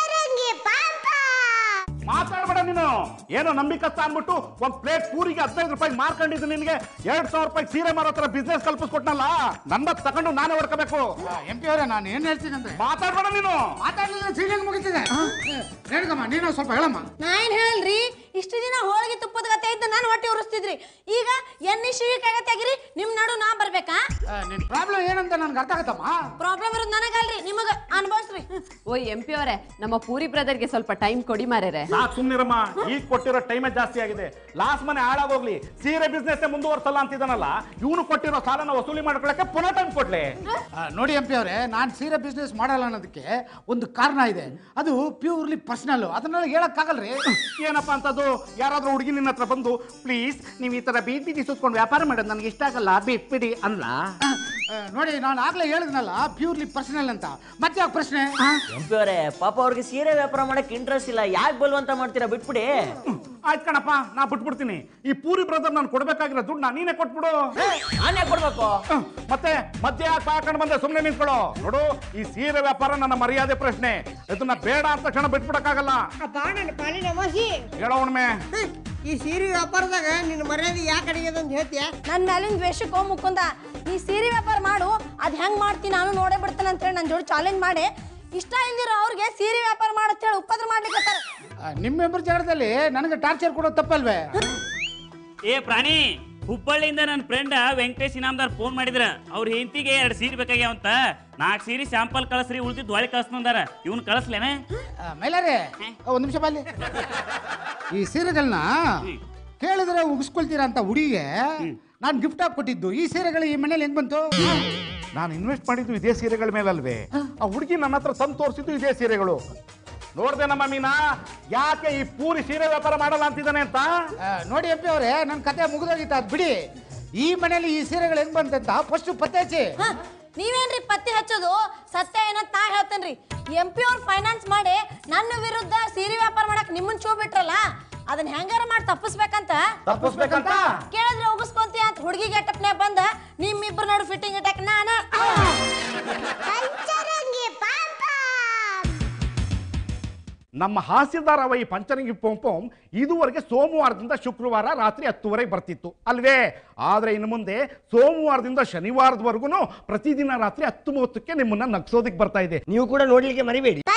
ಮಾತಾಡ್ಬೇಡ ನೀನು ಏನೋ ನಂಬಿಕಸ್ತ ಅನ್ಬಿಟ್ಟು ಒಂದ್ ಪ್ಲೇಟ್ ಪೂರಿಗೆ ಹದಿನೈದು ರೂಪಾಯಿ ಮಾರ್ಕೊಂಡಿದ್ದು ನಿನ್ಗೆ ಎರಡ್ ಸಾವಿರ ರೂಪಾಯಿ ಸೀರೆ ಮಾರೋ ತರ ಬಿಸ್ನೆಸ್ ಕಲ್ಪಿಸ್ಕೊಟ್ನಲ್ಲ ನನ್ನ ತಗೊಂಡು ನಾನೇ ಹೊಡ್ಕೋಬೇಕು ಎಂ ಪಿ ಅವರೇ ನಾನು ಏನ್ ಹೇಳ್ತೀನಿ ಅಂದ್ರೆ ಮಾತಾಡ್ಬೇಡ ನೀನು ಮಾತಾಡ್ಲಿಲ್ಲ ಸೀರಿಯಲ್ ಮುಗಿತಿದೆ ರೇಣುಕಮ್ಮ ನೀನು ಸ್ವಲ್ಪ ಹೇಳಮ್ಮ ನಾ ಏನ್ ಹೇಳಲ್ರಿ ಇಷ್ಟು ದಿನ ಹೋಳಿಗೆ ತುಪ್ಪದ ಗತೆ ಇದ್ದು ನಾನು ಹೊಟ್ಟೆ ಉರಿಸ್ತಿದ್ರಿ ಈಗ ಎಣ್ಣೆ ಶಿವಿಕಾಗ ತೆಗಿರಿ ನಿಮ್ ನಡು ನಾ ಬರ್ಬೇಕಾ ನಿನ್ ಪ್ರಾಬ್ಲಮ್ ಏನಂತ ನನ್ಗೆ ಅರ್ಥ ಆಗತ್ತಮ್ಮ ಪ್ರಾಬ್ಲಮ್ ಇರೋದು ನನಗಲ್ರಿ ನಿಮಗ ಅನ್ಭವಿಸ್ರಿ ಓ ಎಂ ಪಿ ಅವರೇ ನಮ್ಮ ಪೂರಿ ಬ್ರದರ್ಗೆ ಸ್ವಲ್ಪ ಟೈಮ್ ಕೊಡಿ ಮಾರೇರೆ ಸಾಕ್ ಸುಮ್ನಿರಮ್ಮ ಈಗ ಕೊಟ್ಟಿರೋ ಟೈಮೇ ಜಾಸ್ತಿ ಆಗಿದೆ ಲಾಸ್ಟ್ ಮನೆ ಹಾಳಾಗೋಗ್ಲಿ ಸೀರೆ ಬಿಸ್ನೆಸ್ ಮುಂದುವರ್ಸಲ್ಲ ಅಂತಿದ್ದಾನಲ್ಲ ಇವನು ಕೊಟ್ಟಿರೋ ಸಾಲನ ವಸೂಲಿ ಮಾಡ್ಕೊಳಕ್ಕೆ ಪುನಃ ಟೈಮ್ ಕೊಡ್ಲಿ ಆ, ನೋಡಿ ಎಂ ಪಿ ಅವರೇ ನಾನು ಸೀರೆ ಬಿಸ್ನೆಸ್ ಮಾಡಲ್ಲ ಅನ್ನೋದಕ್ಕೆ ಒಂದು ಕಾರಣ ಇದೆ ಅದು ಪ್ಯೂರ್ಲಿ ಪರ್ಸನಲ್ ಅದನ್ನೆಲ್ಲ ಹೇಳಕ್ಕಾಗಲ್ರಿ ಏನಪ್ಪಾ ಅಂತದ್ದು ಯಾರಾದ್ರೂ ಹುಡುಗಿ ನಿನ್ನ ಹತ್ರ ಬಂದು ಪ್ಲೀಸ್ ನೀವು ಈ ತರ ಬೀದಿ ಬೀದಿ ಸುತ್ಕೊಂಡು ವ್ಯಾಪಾರ ಮಾಡೋದು ನನಗೆ ಇಷ್ಟ ಆಗಲ್ಲ ಬಿಟ್ಬಿಡಿ ಅಲ್ಲ ಆ, ನೋಡಿ ನಾನು ಆಗ್ಲೇ ಹೇಳಿದ್ನಲ್ಲ ಪ್ಯೂರ್ಲಿ ಪರ್ಸನಲ್ ಅಂತ ಮತ್ತೆ ಯಾಕೆ ಪ್ರಶ್ನೆ ಎಂಪಿ ಅವರೇ ಪಾಪ ಅವ್ರಿಗೆ ಸೀರೆ ವ್ಯಾಪಾರ ಮಾಡಕ್ ಇಂಟ್ರೆಸ್ಟ್ ಇಲ್ಲ ಯಾಕೆ ಬಲ್ವಂತ ಮಾಡ್ತೀರಾ ಬಿಟ್ಬಿಡಿ ಆಯ್ತು ಕಣಪ್ಪ ನಾ ಬಿಟ್ಬಿಡ್ತೀನಿ ಈ ಪೂರಿ ಬ್ರದರ್ ನಾನು ಕೊಡ್ಬೇಕಾಗಿರೋ ದುಡ್ಡು ನೀನೇ ಕೊಟ್ಬಿಡು ನಾನೇ ಕೊಡ್ಬೇಕು ಹ್ಮ್. ಮತ್ತೆ ಮಧ್ಯ ಯಾಕೆ ಹಾಕೊಂಡು ಬಂದೆ ಸುಮ್ಮನೆ ನಿಂತ್ಕೊಳ್ಳೋ ನೋಡು ಈ ಸೀರೆ ವ್ಯಾಪಾರ ನನ್ನ ಮರ್ಯಾದೆ ಪ್ರಶ್ನೆ ಇದನ್ನ ಬೇಡ ಅಂತ ಕ್ಷಣ ಬಿಟ್ಬಿಡಕ್ಕಾಗಲ್ಲ ಅಪ್ಪ ನನ್ನ ಪಾಲಿನ ಅಮಾಸಿ ಹೇಳೋ ಉಣ್ಮೆ ಈ ಸೀರೆ ವ್ಯಾಪಾರದಾಗ ನಿನ್ನ ಮರ್ಯಾದೆ ಯಾಕೆ ಅಡಿಗೆದ ಅಂತ ಹೇಳ್ತೀಯ ನನ್ ಮೇಲಿನ ದ್ವೇಷಕ್ಕೆ ಮುಕುಂದ ನೀ ಸೀರೆ ವ್ಯಾಪಾರ ಮಾಡು ಅದ್ ಹೆಂಗ್ ಮಾಡ್ತೀನಿ ನಾನು ನೋಡೇ ಬಿಡ್ತೇನೆ ಅಂತೇಳಿ ನನ್ನ ಜೋಡಿ ಚಾಲೆಂಜ್ ಮಾಡಿ ಇಷ್ಟ ಇಲ್ದಿರೋ ಅವ್ರಿಗೆ ಸೀರೆ ವ್ಯಾಪಾರ ಮಾಡತ್ತೇಳಿ ಉಪದ್ರ ಮಾಡ್ಲಿಕ್ಕೆ ಆ, ನಿಮ್ಮಿಬ್ಬರ ಜಾಗದಲ್ಲಿ ನನಗೆ ಟಾರ್ಚರ್ ಕೊಡೋದು ತಪ್ಪಲ್ವೇ ಏ ಪ್ರಾಣಿ ಹುಬ್ಬಳ್ಳಿಯಿಂದ ನನ್ನ ಫ್ರೆಂಡ್ ವೆಂಕಟೇಶ್ ಇನಾಮ್ದಾರ್ ಫೋನ್ ಮಾಡಿದ್ರ ಅವ್ರ ಹೆಂಡತಿಗೆ ಎರಡು ಸೀರೆ ಬೇಕಾಗ್ಯಾವಂತ ನಾಲ್ಕು ಸೀರೆ ಸ್ಯಾಂಪಲ್ ಕಳಿಸ್ರಿ ಉಳ್ದಿದ್ದು ಹೊಳೆ ಕಳಿಸ್ನಂದಾರ ಇವ್ನು ಕಳಿಸ್ಲೇನೆ ಮೈಲಾರೆ ಒಂದು ನಿಮಿಷ ಬಲ್ಲಿ ಈ ಸೀರೆಗಳನ್ನ ಕೇಳಿದ್ರೆ ಉಗಿಸ್ಕೊಳ್ತೀರಾ ಅಂತ ಹುಡುಗಿಗೆ ನಾನು ಗಿಫ್ಟ್ ಆಗಿ ಕೊಟ್ಟಿದ್ದು ಈ ಸೀರೆಗಳು ಈ ಮನೇಲಿ ಹೆಂಗ್ ಬಂತು ನಾನು ಇನ್ವೆಸ್ಟ್ ಮಾಡಿದ್ದು ಇದೇ ಸೀರೆಗಳ ಮೇಲಲ್ವೇ ಆ ಹುಡುಗಿ ನನ್ನ ಹತ್ರ ತಂದು ತೋರಿಸಿದ್ದು ಇದೇ ಸೀರೆಗಳು ನೋಡ್ದೆ ನಮ್ಮ ಮೀನಾ ಯಾಕೆ ಈ ಪೂರಿ ಸೀರೆ ವ್ಯಾಪಾರ ಮಾಡಲ್ಲ ಅಂತಿದ್ದಾನೆ ಅಂತ ಆ, ನೋಡಿ ಎಂ ಪಿ ಅವರೇ ನನ್ನ ಕತೆ ಮುಗಿದೋಗಿತ್ತು ಅದು ಬಿಡಿ ಈ ಮನೇಲಿ ಈ ಸೀರೆಗಳು ಹೆಂಗ್ ಬಂತಂತ ಫಸ್ಟ್ ಪತ್ತೆ ಹಚ್ಚಿ ಹ, ನೀವೇನ್ರಿ ಪತ್ತಿ ಹಚ್ಚೋದು ಸತ್ಯ ಏನಂತ ನಾ ಹೇಳ್ತೇನ್ರಿ ಎಂ ಪಿ ಅವ್ರು ಫೈನಾನ್ಸ್ ಮಾಡಿ ನನ್ನ ವಿರುದ್ಧ ಸೀರೆ ವ್ಯಾಪಾರ ಮಾಡಕ್ ನಿಮ್ಮನ್ ಚೂ ಬಿಟ್ರಲ್ಲ ಅದನ್ನ ಹೆಂಗಾರ ಮಾಡಿ ತಪ್ಪಿಸ್ಬೇಕಂತ ತಪ್ಪಿಸ್ಬೇಕಂತ ಕೇಳಿದ್ರೆ ಉಗಿಸ್ಕೊಂತೀಯ ಅಂತ ಹುಡುಗಿ ಗೆಟಪ್ನೇ ಬಂದ ನಿಮ್ಮಿಬ್ರು ನಡು ಫಿಟ್ಟಿಂಗ್ ಇಟ್ಟಕ್ ನಾನ ನಮ್ಮ ಹಾಸ್ಯದಾರವ ಈ ಪಂಚರಂಗಿ ಪೊಂಪೊಂ ಇದುವರೆಗೆ ಸೋಮವಾರದಿಂದ ಶುಕ್ರವಾರ ರಾತ್ರಿ ಹತ್ತುವರೆಗೆ ಬರ್ತಿತ್ತು ಅಲ್ವೇ ಆದ್ರೆ ಇನ್ನು ಮುಂದೆ ಸೋಮವಾರದಿಂದ ಶನಿವಾರದವರೆಗೂ ಪ್ರತಿದಿನ ರಾತ್ರಿ ಹತ್ತು ಮೂವತ್ತಕ್ಕೆ ನಿಮ್ಮನ್ನ ನಗ್ಸೋದಕ್ಕೆ ಬರ್ತಾ ಇದೆ ನೀವು ಕೂಡ ನೋಡ್ಲಿಕ್ಕೆ ಮರಿಬೇಡಿ